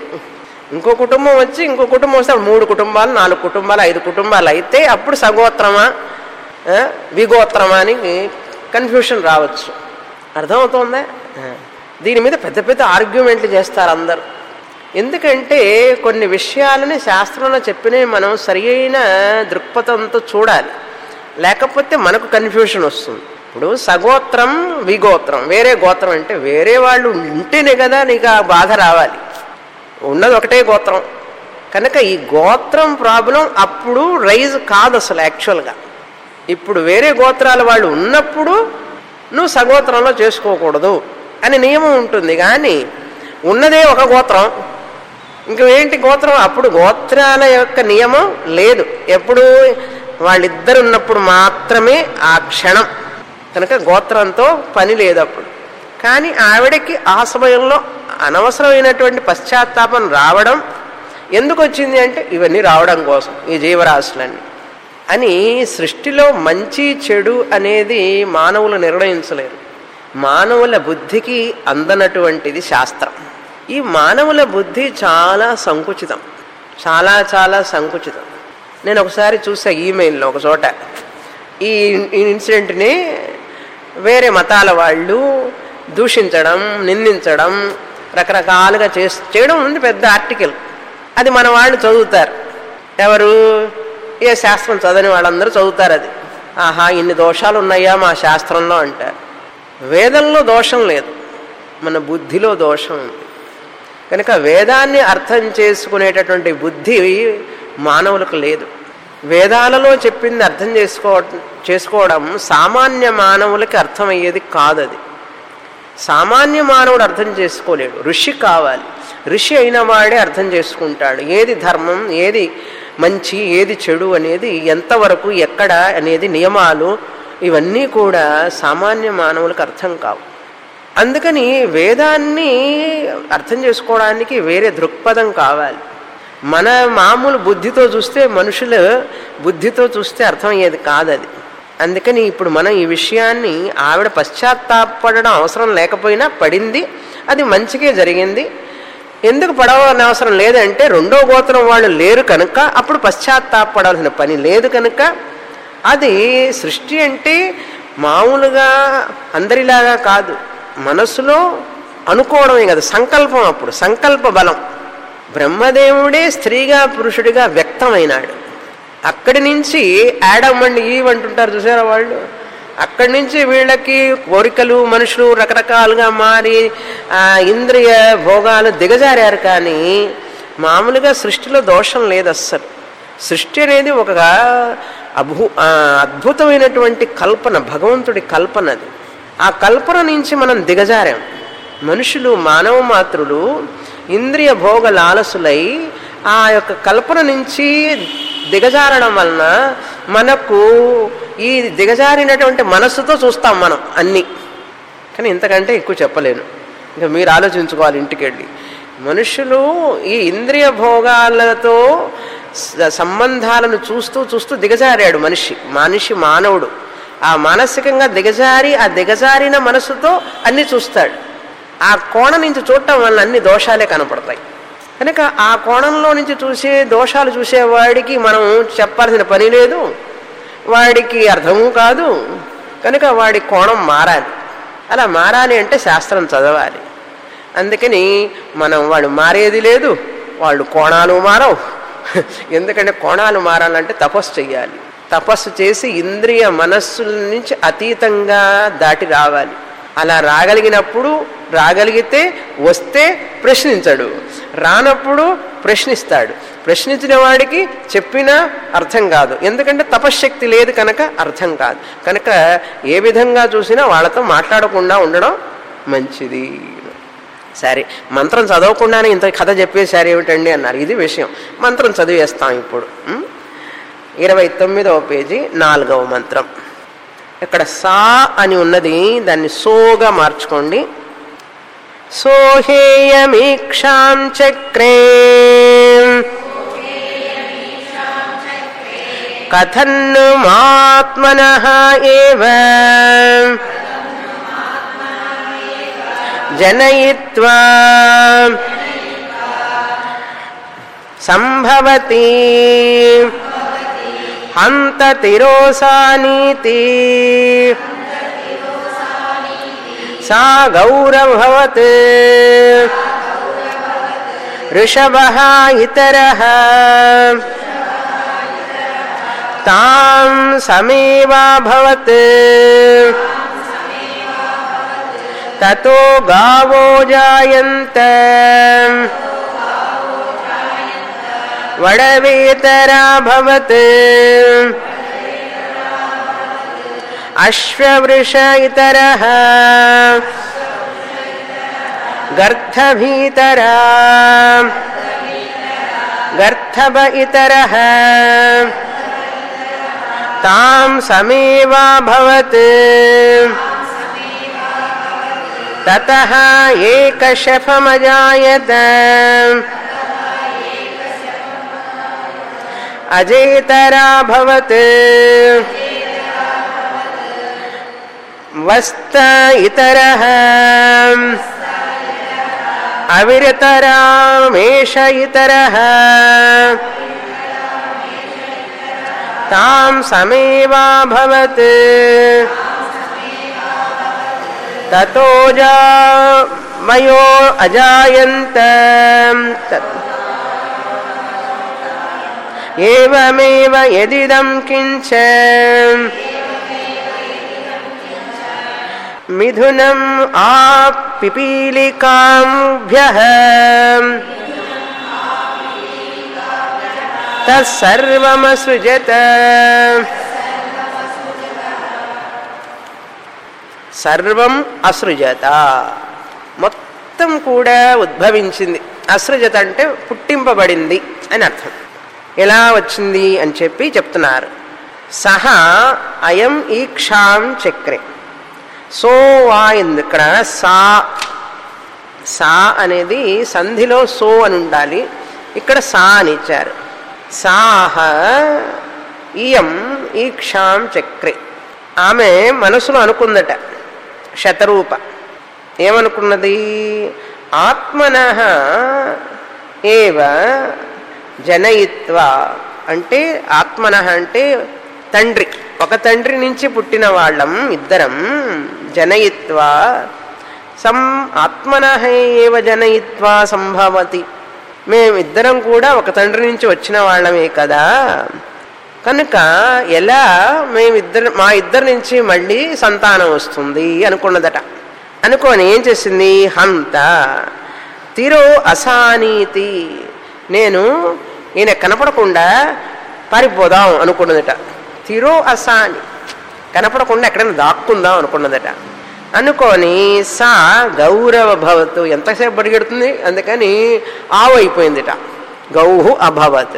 [SPEAKER 1] ఇంకో కుటుంబం వచ్చి ఇంకో కుటుంబం వస్తే అప్పుడు మూడు కుటుంబాలు నాలుగు కుటుంబాలు ఐదు కుటుంబాలు అయితే అప్పుడు సగోత్రమా ఆ, విగోత్రమా అని కన్ఫ్యూషన్ రావచ్చు అర్థమవుతోందా ఆ. దీని మీద పెద్ద పెద్ద ఆర్గ్యుమెంట్లు చేస్తారు అందరు ఎందుకంటే కొన్ని విషయాలని శాస్త్రంలో చెప్పినవి మనం సరి అయిన దృక్పథంతో చూడాలి లేకపోతే మనకు కన్ఫ్యూషన్ వస్తుంది ఇప్పుడు సగోత్రం విగోత్రం వేరే గోత్రం అంటే వేరే వాళ్ళు ఉంటేనే కదా నీకు ఆ బాధ రావాలి ఉన్నది ఒకటే గోత్రం కనుక ఈ గోత్రం ప్రాబ్లం అప్పుడు రైజ్ కాదు అసలు యాక్చువల్గా ఇప్పుడు వేరే గోత్రాల వాళ్ళు ఉన్నప్పుడు నువ్వు సగోత్రంలో చేసుకోకూడదు అని నియమం ఉంటుంది కానీ ఉన్నదే ఒక గోత్రం ఇంక ఏంటి గోత్రం అప్పుడు గోత్రాల యొక్క నియమం లేదు ఎప్పుడు వాళ్ళిద్దరు ఉన్నప్పుడు మాత్రమే ఆ క్షణం కనుక గోత్రంతో పని లేదు అప్పుడు కానీ ఆవిడకి ఆ సమయంలో అనవసరమైనటువంటి పశ్చాత్తాపం రావడం ఎందుకు వచ్చింది అంటే ఇవన్నీ రావడం కోసం ఈ జీవరాశులన్నీ అని సృష్టిలో మంచి చెడు అనేది మానవులు నిర్ణయించలేరు మానవుల బుద్ధికి అందనటువంటిది శాస్త్రం ఈ మానవుల బుద్ధి చాలా సంకుచితం చాలా చాలా సంకుచితం నేను ఒకసారి చూసా ఈమెయిల్లో ఒక చోట ఈ ఈ ఇన్సిడెంట్ని వేరే మతాల వాళ్ళు దూషించడం నిందించడం రకరకాలుగా చేస్ చేయడం ఉంది పెద్ద ఆర్టికల్ అది మన వాళ్ళు చదువుతారు ఎవరు ఏ శాస్త్రం చదివిన వాళ్ళందరూ చదువుతారు అది ఆహా ఇన్ని దోషాలు ఉన్నాయా మా శాస్త్రంలో అంటారు వేదంలో దోషం లేదు మన బుద్ధిలో దోషం ఉంది కనుక వేదాన్ని అర్థం చేసుకునేటటువంటి బుద్ధి మానవులకు లేదు వేదాలలో చెప్పింది అర్థం చేసుకో చేసుకోవడం సామాన్య మానవులకి అర్థమయ్యేది కాదు అది సామాన్య మానవుడు అర్థం చేసుకోలేడు ఋషి కావాలి ఋషి అయిన వాడే అర్థం చేసుకుంటాడు ఏది ధర్మం ఏది మంచి ఏది చెడు అనేది ఎంతవరకు ఎక్కడ అనేది నియమాలు ఇవన్నీ కూడా సామాన్య మానవులకు అర్థం కావు అందుకని వేదాన్ని అర్థం చేసుకోవడానికి వేరే దృక్పథం కావాలి మన మామూలు బుద్ధితో చూస్తే మనుషులు బుద్ధితో చూస్తే అర్థమయ్యేది కాదది అందుకని ఇప్పుడు మనం ఈ విషయాన్ని ఆవిడ పశ్చాత్తాపడడం అవసరం లేకపోయినా పడింది అది మంచిగా జరిగింది ఎందుకు పడవని అవసరం లేదంటే రెండో గోత్రం వాళ్ళు లేరు కనుక అప్పుడు పశ్చాత్తాపడాల్సిన పని లేదు కనుక అది సృష్టి అంటే మామూలుగా అందరిలాగా కాదు మనసులో అనుకోవడమే కదా సంకల్పం అప్పుడు సంకల్ప బలం బ్రహ్మదేవుడే స్త్రీగా పురుషుడిగా వ్యక్తమైనాడు అక్కడి నుంచి యాడమ్ అండ్ ఈవ్ అంటుంటారు చూసారా వాళ్ళు అక్కడి నుంచి వీళ్ళకి కోరికలు మనుషులు రకరకాలుగా మారి ఆ ఇంద్రియ భోగాలు దిగజారారు కానీ మామూలుగా సృష్టిలో దోషం లేదు అస్సలు సృష్టి అనేది ఒక అభు ఆ, అద్భుతమైనటువంటి కల్పన భగవంతుడి కల్పన అది ఆ కల్పన నుంచి మనం దిగజారాం మనుషులు మానవ మాతృలు ఇంద్రియ భోగ లాలసులై ఆ యొక్క కల్పన నుంచి దిగజారడం వలన మనకు ఈ దిగజారినటువంటి మనస్సుతో చూస్తాం మనం అన్నీ కానీ ఇంతకంటే ఎక్కువ చెప్పలేను ఇంకా మీరు ఆలోచించుకోవాలి ఇంటికి వెళ్ళి మనుషులు ఈ ఇంద్రియ భోగాలతో స- సంబంధాలను చూస్తూ చూస్తూ దిగజారాడు మనిషి మనిషి మానవుడు ఆ మానసికంగా దిగజారి ఆ దిగజారిన మనసుతో అన్ని చూస్తాడు ఆ కోణం నుంచి చూడటం వల్ల అన్ని దోషాలే కనపడతాయి కనుక ఆ కోణంలో నుంచి చూసే దోషాలు చూసేవాడికి మనం చెప్పాల్సిన పని లేదు వాడికి అర్థము కాదు కనుక వాడి కోణం మారాలి అలా మారాలి అంటే శాస్త్రం చదవాలి అందుకని మనం వాడు మారేది లేదు వాళ్ళు కోణాలు మారవు ఎందుకంటే కోణాలు మారాలంటే తపస్సు చెయ్యాలి తపస్సు చేసి ఇంద్రియ మనస్సుల నుంచి అతీతంగా దాటి రావాలి అలా రాగలిగినప్పుడు రాగలిగితే వస్తే ప్రశ్నించడు రానప్పుడు ప్రశ్నిస్తాడు ప్రశ్నించిన వాడికి చెప్పినా అర్థం కాదు ఎందుకంటే తపశ్శక్తి లేదు కనుక అర్థం కాదు కనుక ఏ విధంగా చూసినా వాళ్ళతో మాట్లాడకుండా ఉండడం మంచిది సరే మంత్రం చదవకుండానే ఇంత కథ చెప్పేశారు ఏమిటండి అన్నారు ఇది విషయం మంత్రం చదివేస్తాం ఇప్పుడు ఉం? ఇరవై తొమ్మిదవ పేజీ నాలుగవ మంత్రం ఇక్కడ సా అని ఉన్నది దాన్ని సోగా మార్చుకోండి సోహేయమీక్షాం చక్రే కథన్ను మాత్మన ఏవ జనయిత్వా సంభవతి హంత తిరోసానీతి సా గౌరవవత్ ఋషభ ఇతర తాం సమేవాభవత్ తతో గావో జాయంత వడవేతరాభవత్ అశ్వవృష ఇతర గర్ధభీతరా గర్ధభ ఇతర తాం సమేవాభవత్ తతః ఏకశఫమజాయత అజేతరాభవత్ వస్త ఇతరः అవిరతరామేష ఇతరः తాం సమేవాభవత్ తతోజా మయో అజాయంత తత్ ఏమేవ యదిదం కించ మిథునం ఆపిపీలికాభ్య తత్సర్వమసృజత సర్వం అసృజత మొత్తం కూడా ఉద్భవించింది అసృజత అంటే పుట్టింపబడింది అని అర్థం ఎలా వచ్చింది అని చెప్పి చెప్తున్నారు సహా అయం ఈక్షాం చక్రే సో వా ఇంది ఇక్కడ సా సా అనేది సంధిలో సో అని ఉండాలి ఇక్కడ సా అని ఇచ్చారు సాహ ఇయం ఈక్షాం చక్రే ఆమె మనసులో అనుకుందట శతరూప ఏమనుకున్నది ఆత్మన ఏవ జనయిత్వ అంటే ఆత్మన అంటే తండ్రి ఒక తండ్రి నుంచి పుట్టిన వాళ్ళం ఇద్దరం జనయిత్వ సం ఆత్మన ఏవ జనయిత్వ సంభవతి మేమిద్దరం కూడా ఒక తండ్రి నుంచి వచ్చిన వాళ్ళమే కదా కనుక ఎలా మేమిద్దరు మా ఇద్దరి నుంచి మళ్ళీ సంతానం వస్తుంది అనుకున్నదట అనుకొని ఏం చేసింది హంత తిరో అసానీతి నేను ఈయన కనపడకుండా పారిపోదాం అనుకున్నదట తిరో అసా అని కనపడకుండా ఎక్కడైనా దాక్కుందాం అనుకున్నదట అనుకొని సా గౌరవ భవతు ఎంతసేపు పరిగెడుతుంది అందుకని ఆవు అయిపోయిందిట గౌహు అభవత్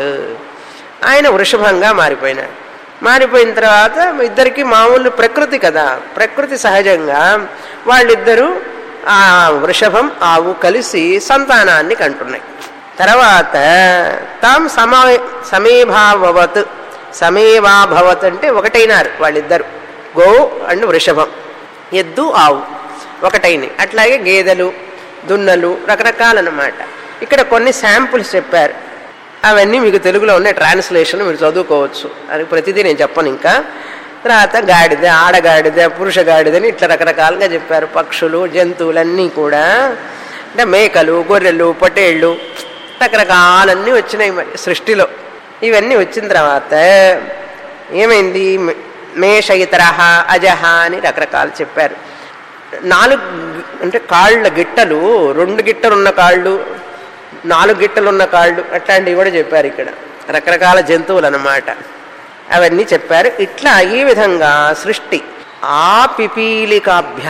[SPEAKER 1] ఆయన వృషభంగా మారిపోయినాడు మారిపోయిన తర్వాత ఇద్దరికి మామూలు ప్రకృతి కదా ప్రకృతి సహజంగా వాళ్ళిద్దరూ ఆ వృషభం ఆవు కలిసి సంతానాన్ని కంటున్నాయి తర్వాత తాం సమా సమీభావవత్ సమేవాభవత్ అంటే ఒకటైనారు వాళ్ళిద్దరు గో అండ్ వృషభం ఎద్దు ఆవు ఒకటైనవి అట్లాగే గేదెలు దున్నలు రకరకాలన్నమాట ఇక్కడ కొన్ని శాంపుల్స్ చెప్పారు అవన్నీ మీకు తెలుగులో ఉన్నాయి ట్రాన్స్లేషన్ మీరు చదువుకోవచ్చు అది ప్రతిదీ నేను చెప్పను ఇంకా తర్వాత గాడిద ఆడగాడిద పురుష గాడిదని ఇట్లా రకరకాలుగా చెప్పారు పక్షులు జంతువులన్నీ కూడా అంటే మేకలు గొర్రెలు పొటేళ్ళు రకరకాలన్నీ వచ్చినాయి మరి సృష్టిలో ఇవన్నీ వచ్చిన తర్వాత ఏమైంది మేష ఇతరహ అజహ అని రకరకాలు చెప్పారు నాలుగు అంటే కాళ్ళ గిట్టలు రెండు గిట్టలు ఉన్న కాళ్ళు నాలుగు గిట్టలు ఉన్న కాళ్ళు అట్లాంటివి కూడా చెప్పారు ఇక్కడ రకరకాల జంతువులు అన్నమాట అవన్నీ చెప్పారు ఇట్లా ఈ విధంగా సృష్టి ఆ పిపీలికాభ్య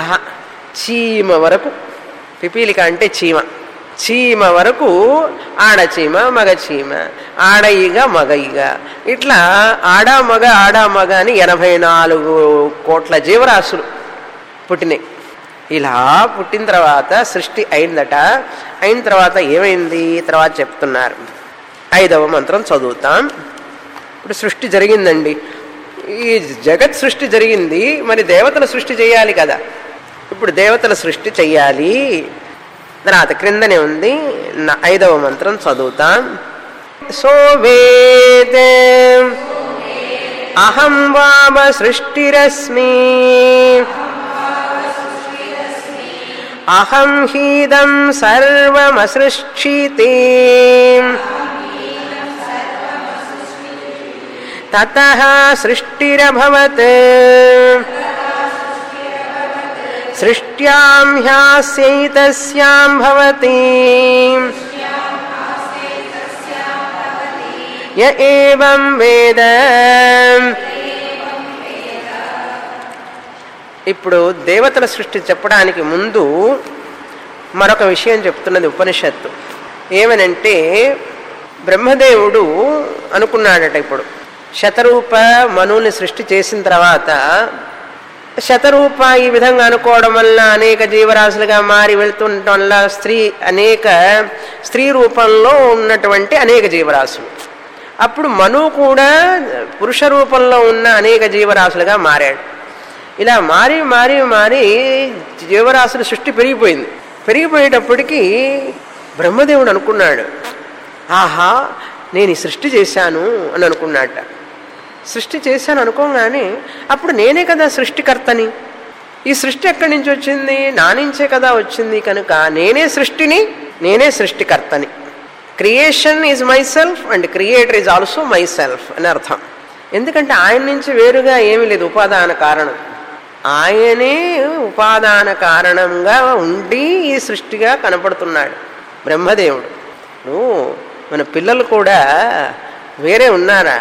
[SPEAKER 1] చీమ వరకు పిపీలిక అంటే చీమ చీమ వరకు ఆడచీమ మగ చీమ ఆడయిగ మగయిగ ఇట్లా ఆడ మగ ఆడ మగ అని ఎనభై నాలుగు కోట్ల జీవరాశులు పుట్టినాయి ఇలా పుట్టిన తర్వాత సృష్టి అయిందట అయిన తర్వాత ఏమైంది తర్వాత చెప్తున్నారు ఐదవ మంత్రం చదువుతాం ఇప్పుడు సృష్టి జరిగిందండి ఈ జగత్ సృష్టి జరిగింది మరి దేవతల సృష్టి చేయాలి కదా ఇప్పుడు దేవతల సృష్టి చెయ్యాలి తర్వాత క్రిందనే ఉంది న- ఐదవ మంత్రం చదువుతాం సో వేద అహం వామ సృష్టిరస్మి అహం హీదం సర్వమసృష్టితే తత సృష్టిరభవత్ సృష్ట్యాం హ్యాస్యైతస్యాం భవతి య ఏవం వేద ఇప్పుడు దేవతల సృష్టి చెప్పడానికి ముందు మరొక విషయం చెప్తున్నది ఉపనిషత్తు ఏమనంటే బ్రహ్మదేవుడు అనుకున్నాడట ఇప్పుడు శతరూప మనువుని సృష్టి చేసిన తర్వాత శతరూప ఈ విధంగా అనుకోవడం వల్ల అనేక జీవరాశులుగా మారి వెళ్తుండటం వల్ల స్త్రీ అనేక స్త్రీ రూపంలో ఉన్నటువంటి అనేక జీవరాశులు అప్పుడు మను కూడా పురుష రూపంలో ఉన్న అనేక జీవరాశులుగా మారాడు ఇలా మారి మారి మారి జీవరాశుల సృష్టి పెరిగిపోయింది పెరిగిపోయేటప్పటికీ బ్రహ్మదేవుడు అనుకున్నాడు ఆహా నేను ఈ సృష్టి చేశాను అని అనుకున్నాట సృష్టి చేశాను అనుకోగానే అప్పుడు నేనే కదా సృష్టికర్తని ఈ సృష్టి ఎక్కడి నుంచి వచ్చింది నా నుంచే కదా వచ్చింది కనుక నేనే సృష్టిని నేనే సృష్టికర్తని creation is myself and creator is also myself అని అర్థం ఎందుకంటే ఆయన నుంచి వేరుగా ఏమీ లేదు ఉపాదాన కారణం ఆయనే ఉపాదాన కారణంగా ఉండి ఈ సృష్టిగా కనపడుతున్నాడు బ్రహ్మదేవుడు ఇప్పుడు మన పిల్లలు కూడా వేరే ఉన్నారా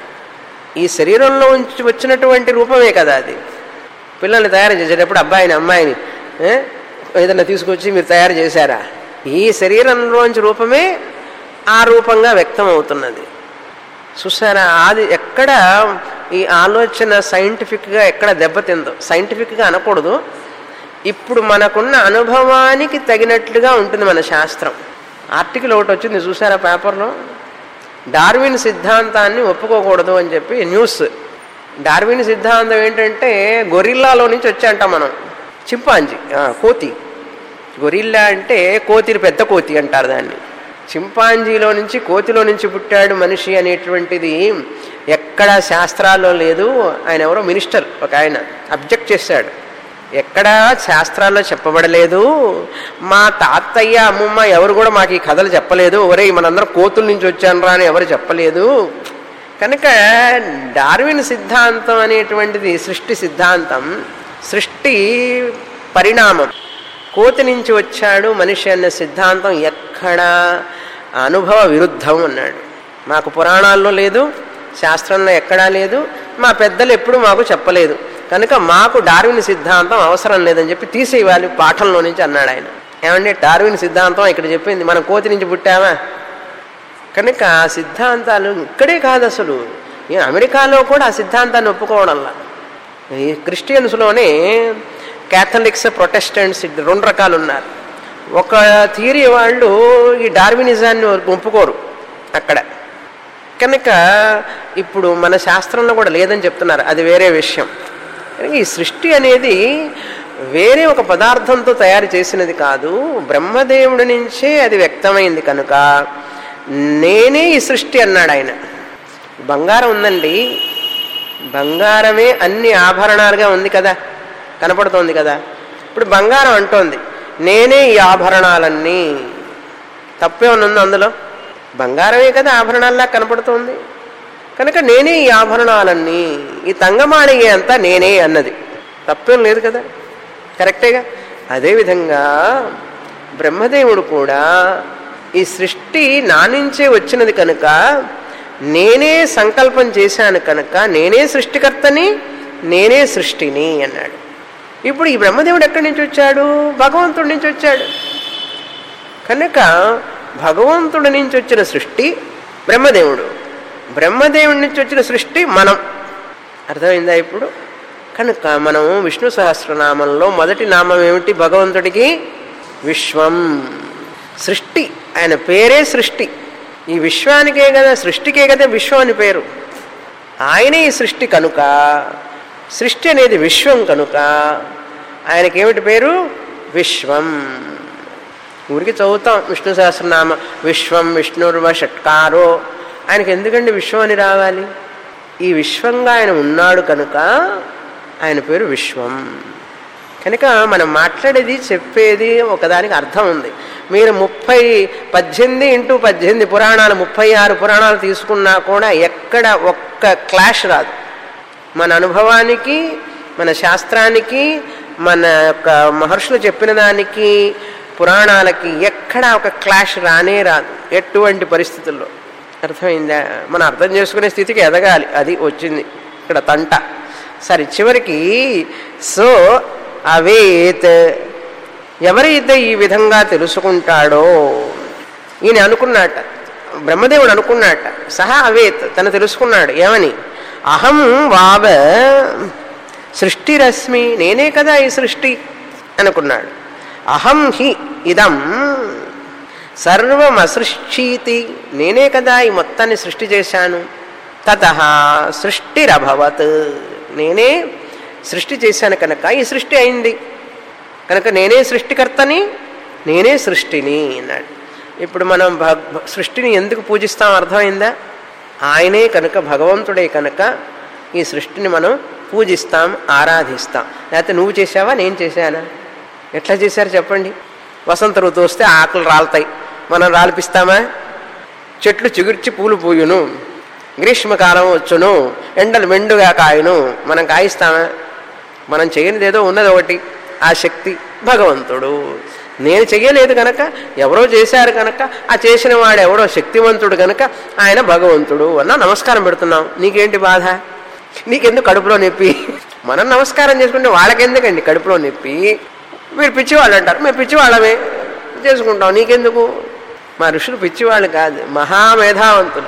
[SPEAKER 1] ఈ శరీరంలో ఉంచి వచ్చినటువంటి రూపమే కదా అది పిల్లల్ని తయారు చేసేటప్పుడు అబ్బాయిని అమ్మాయిని ఏ, ఏదైనా తీసుకొచ్చి మీరు తయారు చేశారా ఈ శరీరంలోంచి రూపమే ఆ రూపంగా వ్యక్తం అవుతున్నది చూసారా అది ఎక్కడ ఈ ఆలోచన సైంటిఫిక్గా ఎక్కడ దెబ్బతిందో సైంటిఫిక్గా అనకూడదు ఇప్పుడు మనకున్న అనుభవానికి తగినట్లుగా ఉంటుంది మన శాస్త్రం ఆర్టికల్ ఒకటి వచ్చింది చూసారా పేపర్లో డార్విన్ సిద్ధాంతాన్ని ఒప్పుకోకూడదు అని చెప్పి న్యూస్ డార్విన్ సిద్ధాంతం ఏంటంటే గొరిల్లాలో నుంచి వచ్చాంట మనం చింపాంజీ ఆ, కోతి గొరిల్లా అంటే కోతిని పెద్ద కోతి అంటారు దాన్ని చింపాంజీలో నుంచి కోతిలో నుంచి పుట్టాడు మనిషి అనేటువంటిది ఎక్కడ శాస్త్రాల్లో లేదు ఆయన ఎవరో మినిస్టర్ ఒక ఆయన అబ్జెక్ట్ చేశాడు ఎక్కడ శాస్త్రాల్లో చెప్పబడలేదు మా తాతయ్య అమ్మమ్మ ఎవరు కూడా మాకు ఈ కథలు చెప్పలేదు ఒరే మనందరం కోతుల నుంచి వచ్చాను రా అని ఎవరు చెప్పలేదు కనుక డార్విన్ సిద్ధాంతం అనేటువంటిది సృష్టి సిద్ధాంతం సృష్టి పరిణామం కోతి నుంచి వచ్చాడు మనిషి అన్న సిద్ధాంతం ఎక్కడా ఆ అనుభవ విరుద్ధం అన్నాడు మాకు పురాణాల్లో లేదు శాస్త్రంలో ఎక్కడా లేదు మా పెద్దలు ఎప్పుడు మాకు చెప్పలేదు కనుక మాకు డార్విన్ సిద్ధాంతం అవసరం లేదని చెప్పి తీసేయాలి పాఠంలో నుంచి అన్నాడు ఆయన ఏమంటే డార్విన్ సిద్ధాంతం ఇక్కడ చెప్పింది మనం కోతి నుంచి పుట్టామా కనుక ఆ సిద్ధాంతాలు ఇక్కడే కాదు అసలు ఈ అమెరికాలో కూడా ఆ సిద్ధాంతాన్ని ఒప్పుకోవడంలా ఈ క్రిస్టియన్స్లోనే క్యాథలిక్స్ ప్రొటెస్టెంట్స్ ఇది రెండు రకాలు ఉన్నారు ఒక థియరీ వాళ్ళు ఈ డార్వినిజాన్ని ఒప్పుకోరు అక్కడ కనుక ఇప్పుడు మన శాస్త్రంలో కూడా లేదని చెప్తున్నారు అది వేరే విషయం కనుక ఈ సృష్టి అనేది వేరే ఒక పదార్థంతో తయారు చేసినది కాదు బ్రహ్మదేవుడి నుంచే అది వ్యక్తమైంది కనుక నేనే ఈ సృష్టి అన్నాడు ఆయన బంగారం ఉందండి బంగారమే అన్ని ఆభరణాలుగా ఉంది కదా కనపడుతోంది కదా ఇప్పుడు బంగారం అంటోంది నేనే ఈ ఆభరణాలన్నీ తప్పేమన్నా ఉంది అందులో బంగారమే కదా ఆభరణాల్లా కనపడుతోంది కనుక నేనే ఈ ఆభరణాలన్నీ ఈ తంగమాణిగే అంతా నేనే అన్నది తప్పేం లేదు కదా కరెక్టేగా అదేవిధంగా బ్రహ్మదేవుడు కూడా ఈ సృష్టి నా నుంచే వచ్చినది కనుక నేనే సంకల్పం చేశాను కనుక నేనే సృష్టికర్తని నేనే సృష్టిని అన్నాడు ఇప్పుడు ఈ బ్రహ్మదేవుడు ఎక్కడి నుంచి వచ్చాడు భగవంతుడి నుంచి వచ్చాడు కనుక భగవంతుడి నుంచి వచ్చిన సృష్టి బ్రహ్మదేవుడు బ్రహ్మదేవుడి నుంచి వచ్చిన సృష్టి మనం అర్థమైందా ఇప్పుడు కనుక మనం విష్ణు సహస్రనామంలో మొదటి నామం ఏమిటి భగవంతుడికి విశ్వం సృష్టి ఆయన పేరే సృష్టి ఈ విశ్వానికే కదా సృష్టికే కదా విశ్వం అని పేరు ఆయనే ఈ సృష్టి కనుక సృష్టి అనేది విశ్వం కనుక ఆయనకి ఏమిటి పేరు విశ్వం ఊరికి చదువుతాం విష్ణు సహస్రనామ విశ్వం విష్ణుర్వ షట్కారో ఆయనకి ఎందుకండి విశ్వం అని రావాలి ఈ విశ్వంగా ఆయన ఉన్నాడు కనుక ఆయన పేరు విశ్వం కనుక మనం మాట్లాడేది చెప్పేది ఒకదానికి అర్థం ఉంది మీరు ముప్పై పద్దెనిమిది ఇంటూ పద్దెనిమిది పురాణాలు ముప్పై ఆరు పురాణాలు తీసుకున్నా కూడా ఎక్కడ ఒక్క క్లాష్ రాదు మన అనుభవానికి మన శాస్త్రానికి మన యొక్క మహర్షులు చెప్పిన దానికి పురాణాలకి ఎక్కడ ఒక క్లాష్ రానే రాదు ఎటువంటి పరిస్థితుల్లో అర్థమైందా మనం అర్థం చేసుకునే స్థితికి ఎదగాలి అది వచ్చింది ఇక్కడ తంట సరే చివరికి సో అవేత్ ఎవరైతే ఈ విధంగా తెలుసుకుంటాడో ఈయన అనుకున్నట్ట బ్రహ్మదేవుడు అనుకున్నట్ట సహా అవేత్ తను తెలుసుకున్నాడు ఏమని అహం వావ సృష్టిరశ్మి నేనే కదా ఈ సృష్టి అనుకున్నాడు అహం హి ఇదం సర్వమసృష్టీతి నేనే కదా ఈ మొత్తాన్ని సృష్టి చేశాను తత సృష్టిరభవత్ నేనే సృష్టి చేశాను కనుక ఈ సృష్టి అయింది కనుక నేనే సృష్టికర్తని నేనే సృష్టిని అన్నాడు ఇప్పుడు మనం భ- సృష్టిని ఎందుకు పూజిస్తాం అర్థమైందా ఆయనే కనుక భగవంతుడే కనుక ఈ సృష్టిని మనం పూజిస్తాం ఆరాధిస్తాం లేకపోతే నువ్వు చేసావా నేను చేశానా ఎట్లా చేశారు చెప్పండి వసంత ఋతువు వస్తే ఆకులు రాలుతాయి మనం రాలిపిస్తామా చెట్లు చిగుర్చి పూలు పూయును గ్రీష్మకాలం వచ్చును ఎండలు మెండుగా కాయును మనం కాయిస్తామా మనం చేయనిది ఏదో ఉన్నది ఒకటి ఆ శక్తి భగవంతుడు నేను చెయ్యలేదు కనుక ఎవరో చేశారు కనుక ఆ చేసిన వాడు ఎవడో శక్తివంతుడు కనుక ఆయన భగవంతుడు అన్న నమస్కారం పెడుతున్నాం నీకేంటి బాధ నీకెందుకు కడుపులో నొప్పి మనం నమస్కారం చేసుకుంటే వాళ్ళకెందుకండి కడుపులో నొప్పి మీరు పిచ్చివాళ్ళు అంటారు మేము పిచ్చివాళ్ళమే చేసుకుంటాం నీకెందుకు మా ఋషులు పిచ్చివాళ్ళు కాదు మహామేధావంతులు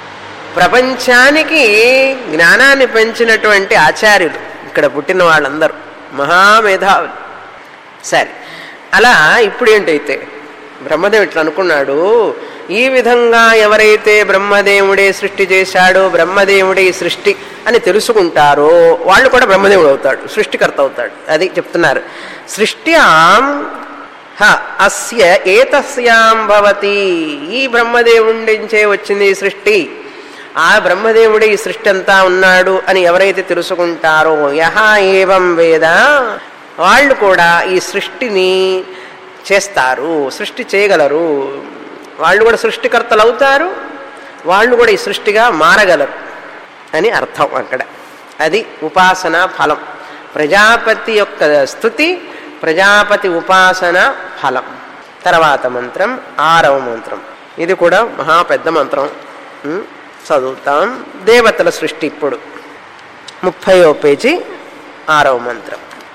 [SPEAKER 1] ప్రపంచానికి జ్ఞానాన్ని పెంచినటువంటి ఆచార్యులు ఇక్కడ పుట్టిన వాళ్ళందరూ మహామేధావులు సరే అలా ఇప్పుడు ఏంటైతే బ్రహ్మదేవుడు ఇట్లా అనుకున్నాడు ఈ విధంగా ఎవరైతే బ్రహ్మదేవుడే సృష్టి చేశాడో బ్రహ్మదేవుడే ఈ సృష్టి అని తెలుసుకుంటారో వాళ్ళు కూడా బ్రహ్మదేవుడు అవుతాడు సృష్టికర్త అవుతాడు అది చెప్తున్నారు సృష్ట్యాం హ అస్య ఏతస్యాం భవతి ఈ బ్రహ్మదేవుడి నుంచే వచ్చింది ఈ సృష్టి ఆ బ్రహ్మదేవుడే ఈ సృష్టి అంతా ఉన్నాడు అని ఎవరైతే తెలుసుకుంటారో యహ ఏవం వేద వాళ్ళు కూడా ఈ సృష్టిని చేస్తారు సృష్టి చేయగలరు వాళ్ళు కూడా సృష్టికర్తలు అవుతారు వాళ్ళు కూడా ఈ సృష్టిగా మారగలరు అని అర్థం అక్కడ అది ఉపాసన ఫలం ప్రజాపతి యొక్క స్థుతి ప్రజాపతి ఉపాసన ఫలం తర్వాత మంత్రం ఆరవ మంత్రం ఇది కూడా మహా పెద్ద మంత్రం ఉం? చదువుతాం దేవతల సృష్టి ఇప్పుడు ముప్పయో పేజీ ఆరవ మంత్రం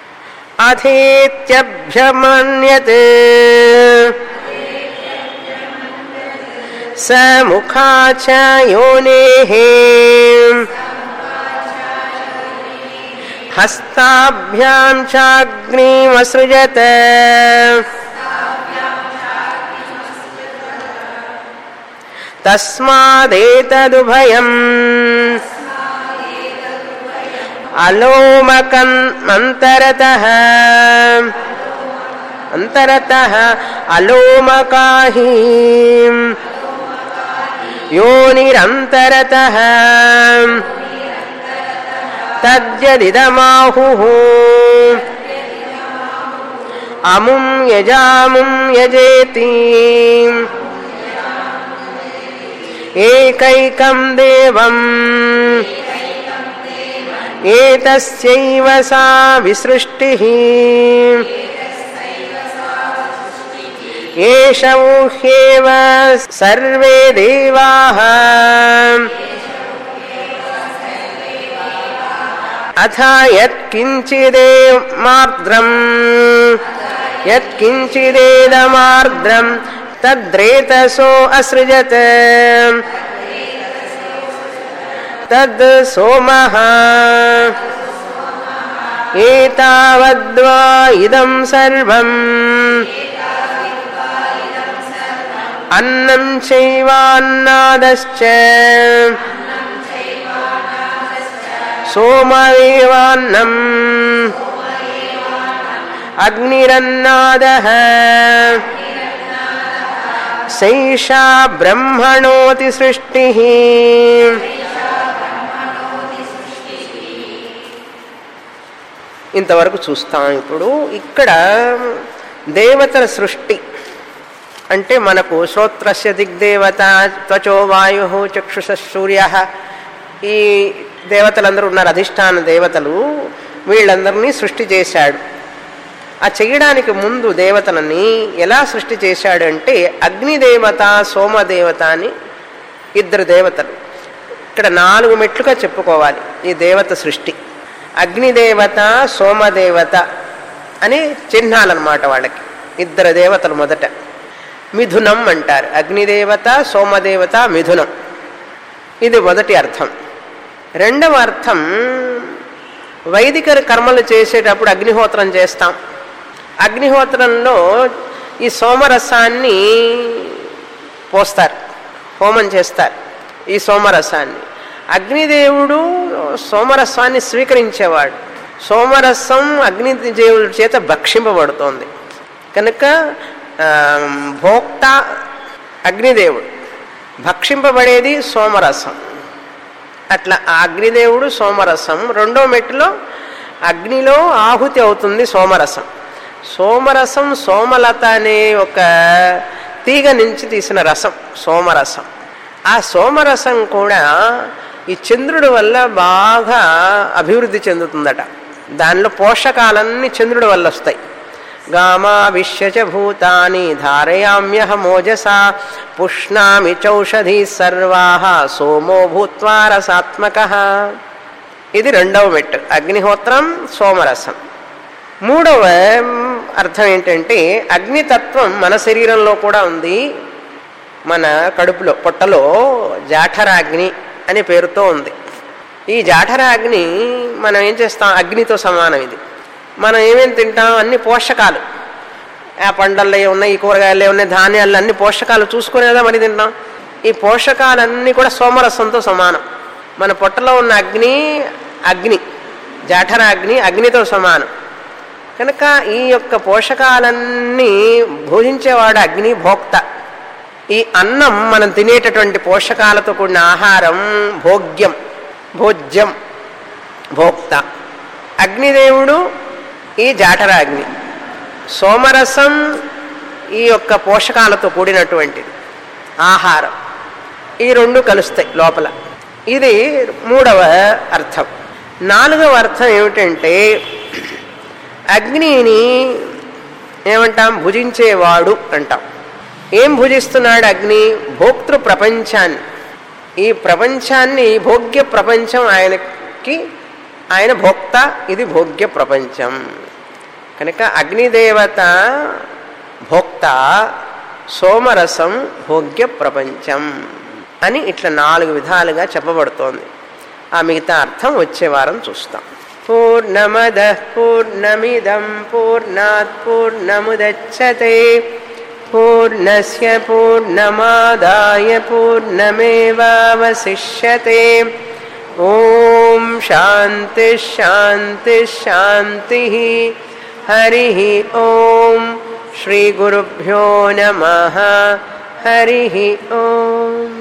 [SPEAKER 1] అథేత్యభ్యమన్యతే స ముఖా చ యోనేః హస్తాభ్యాం చాగ్నిమసృజత తస్మాదేతదుభయం అలోమకన్మంతరత అంతరత అలోమకాహీ యోనిరంతరత తద్యదిదమాహు అముం యజాముం యజేతి ఏకైకం దేవం ఏతస్యైవ సా విసృష్టి ఏష ఊహ్యేవ సర్వే దేవాః అథ యత్కించిదేమార్ద్రం యత్కించిదేదమార్ద్రం తద్రేతసో అసృజత్ తద్ సోమః ఏతావద్వా ఇదం సర్వం అన్నం చైవాన్నాదశ్చ సోమదేవాన్నం అగ్నిరన్నాదః సైషా బ్రహ్మణోతి సృష్టి ఇంతవరకు చూస్తాం ఇప్పుడు ఇక్కడ దేవతల సృష్టి అంటే మనకు శ్రోత్రస్య దిగ్దేవత త్వచో వాయు చక్షుష సూర్య ఈ దేవతలందరూ ఉన్నారు అధిష్టాన దేవతలు వీళ్ళందరినీ సృష్టి చేశాడు ఆ చేయడానికి ముందు దేవతలని ఎలా సృష్టి చేశాడంటే అగ్నిదేవత సోమదేవత అని ఇద్దరు దేవతలు ఇక్కడ నాలుగు మెట్లుగా చెప్పుకోవాలి ఈ దేవత సృష్టి అగ్నిదేవత సోమదేవత అని చిహ్నాలన్నమాట వాళ్ళకి ఇద్దరు దేవతలు మొదట మిథునం అంటారు అగ్నిదేవత సోమదేవత మిథునం ఇది మొదటి అర్థం రెండవ అర్థం వైదిక కర్మలు చేసేటప్పుడు అగ్నిహోత్రం చేస్తాం అగ్నిహోత్రంలో ఈ సోమరసాన్ని పోస్తారు హోమం చేస్తారు ఈ సోమరసాన్ని అగ్నిదేవుడు సోమరసాన్ని స్వీకరించేవాడు సోమరసం అగ్నిదేవుడి చేత భక్షింపబడుతోంది కనుక ఆ, భోక్త అగ్నిదేవుడు భక్షింపబడేది సోమరసం అట్లా ఆ అగ్నిదేవుడు సోమరసం రెండో మెట్టులో అగ్నిలో ఆహుతి అవుతుంది సోమరసం సోమరసం సోమలత అనే ఒక తీగ నుంచి తీసిన రసం సోమరసం ఆ సోమరసం కూడా ఈ చంద్రుడి వల్ల బాగా అభివృద్ధి చెందుతుందట దానిలో పోషకాలన్నీ చంద్రుడి వల్ల వస్తాయి గామావిశ్యచ భూతాని ధారయామ్యహమోజసా పుష్ణామి చౌషధీ సర్వా సోమో భూత్వా రసాత్మక ఇది రెండవ మెట్టు అగ్నిహోత్రం సోమరసం మూడవ అర్థం ఏంటంటే అగ్నితత్వం మన శరీరంలో కూడా ఉంది మన కడుపులో పొట్టలో జాఠరాగ్ని అనే పేరుతో ఉంది ఈ జాఠరాగ్ని మనం ఏం చేస్తాం అగ్నితో సమానం ఇది మనం ఏమేమి తింటాం అన్ని పోషకాలు ఆ పండల్లో ఉన్నాయి ఈ కూరగాయలు ఉన్నాయి ధాన్యాలు అన్ని పోషకాలు చూసుకునే కదా మరి తింటాం ఈ పోషకాలన్నీ కూడా సోమరసంతో సమానం మన పొట్టలో ఉన్న అగ్ని అగ్ని జాఠరాగ్ని అగ్నితో సమానం కనుక ఈ యొక్క పోషకాలన్నీ భోజించేవాడు అగ్ని భోక్త ఈ అన్నం మనం తినేటటువంటి పోషకాలతో కూడిన ఆహారం భోగ్యం భోజ్యం భోక్త అగ్నిదేవుడు ఈ జాఠరాగ్ని సోమరసం ఈ యొక్క పోషకాలతో కూడినటువంటిది ఆహారం ఈ రెండు కలుస్తాయి లోపల ఇది మూడవ అర్థం నాలుగవ అర్థం ఏమిటంటే అగ్నిని ఏమంటాం భుజించేవాడు అంటాం ఏం భుజిస్తున్నాడు అగ్ని భోక్తృ ప్రపంచాన్ని ఈ ప్రపంచాన్ని భోగ్య ప్రపంచం ఆయనకి ఆయన భోక్త ఇది భోగ్య ప్రపంచం కనుక అగ్నిదేవత భోక్త సోమరసం భోగ్య ప్రపంచం అని ఇట్లా నాలుగు విధాలుగా చెప్పబడుతోంది ఆ మిగతా అర్థం వచ్చే వారం చూస్తాం పూర్ణమద పూర్ణమిదం పూర్ణాత్ పూర్ణముదచ్చతే పూర్ణస్య పూర్ణమాదాయ పూర్ణమేవావశిష్యతే ఓం శాంతి శాంతి శాంతి హరి ఓం శ్రీ గురుభ్యో నమ హరి ఓం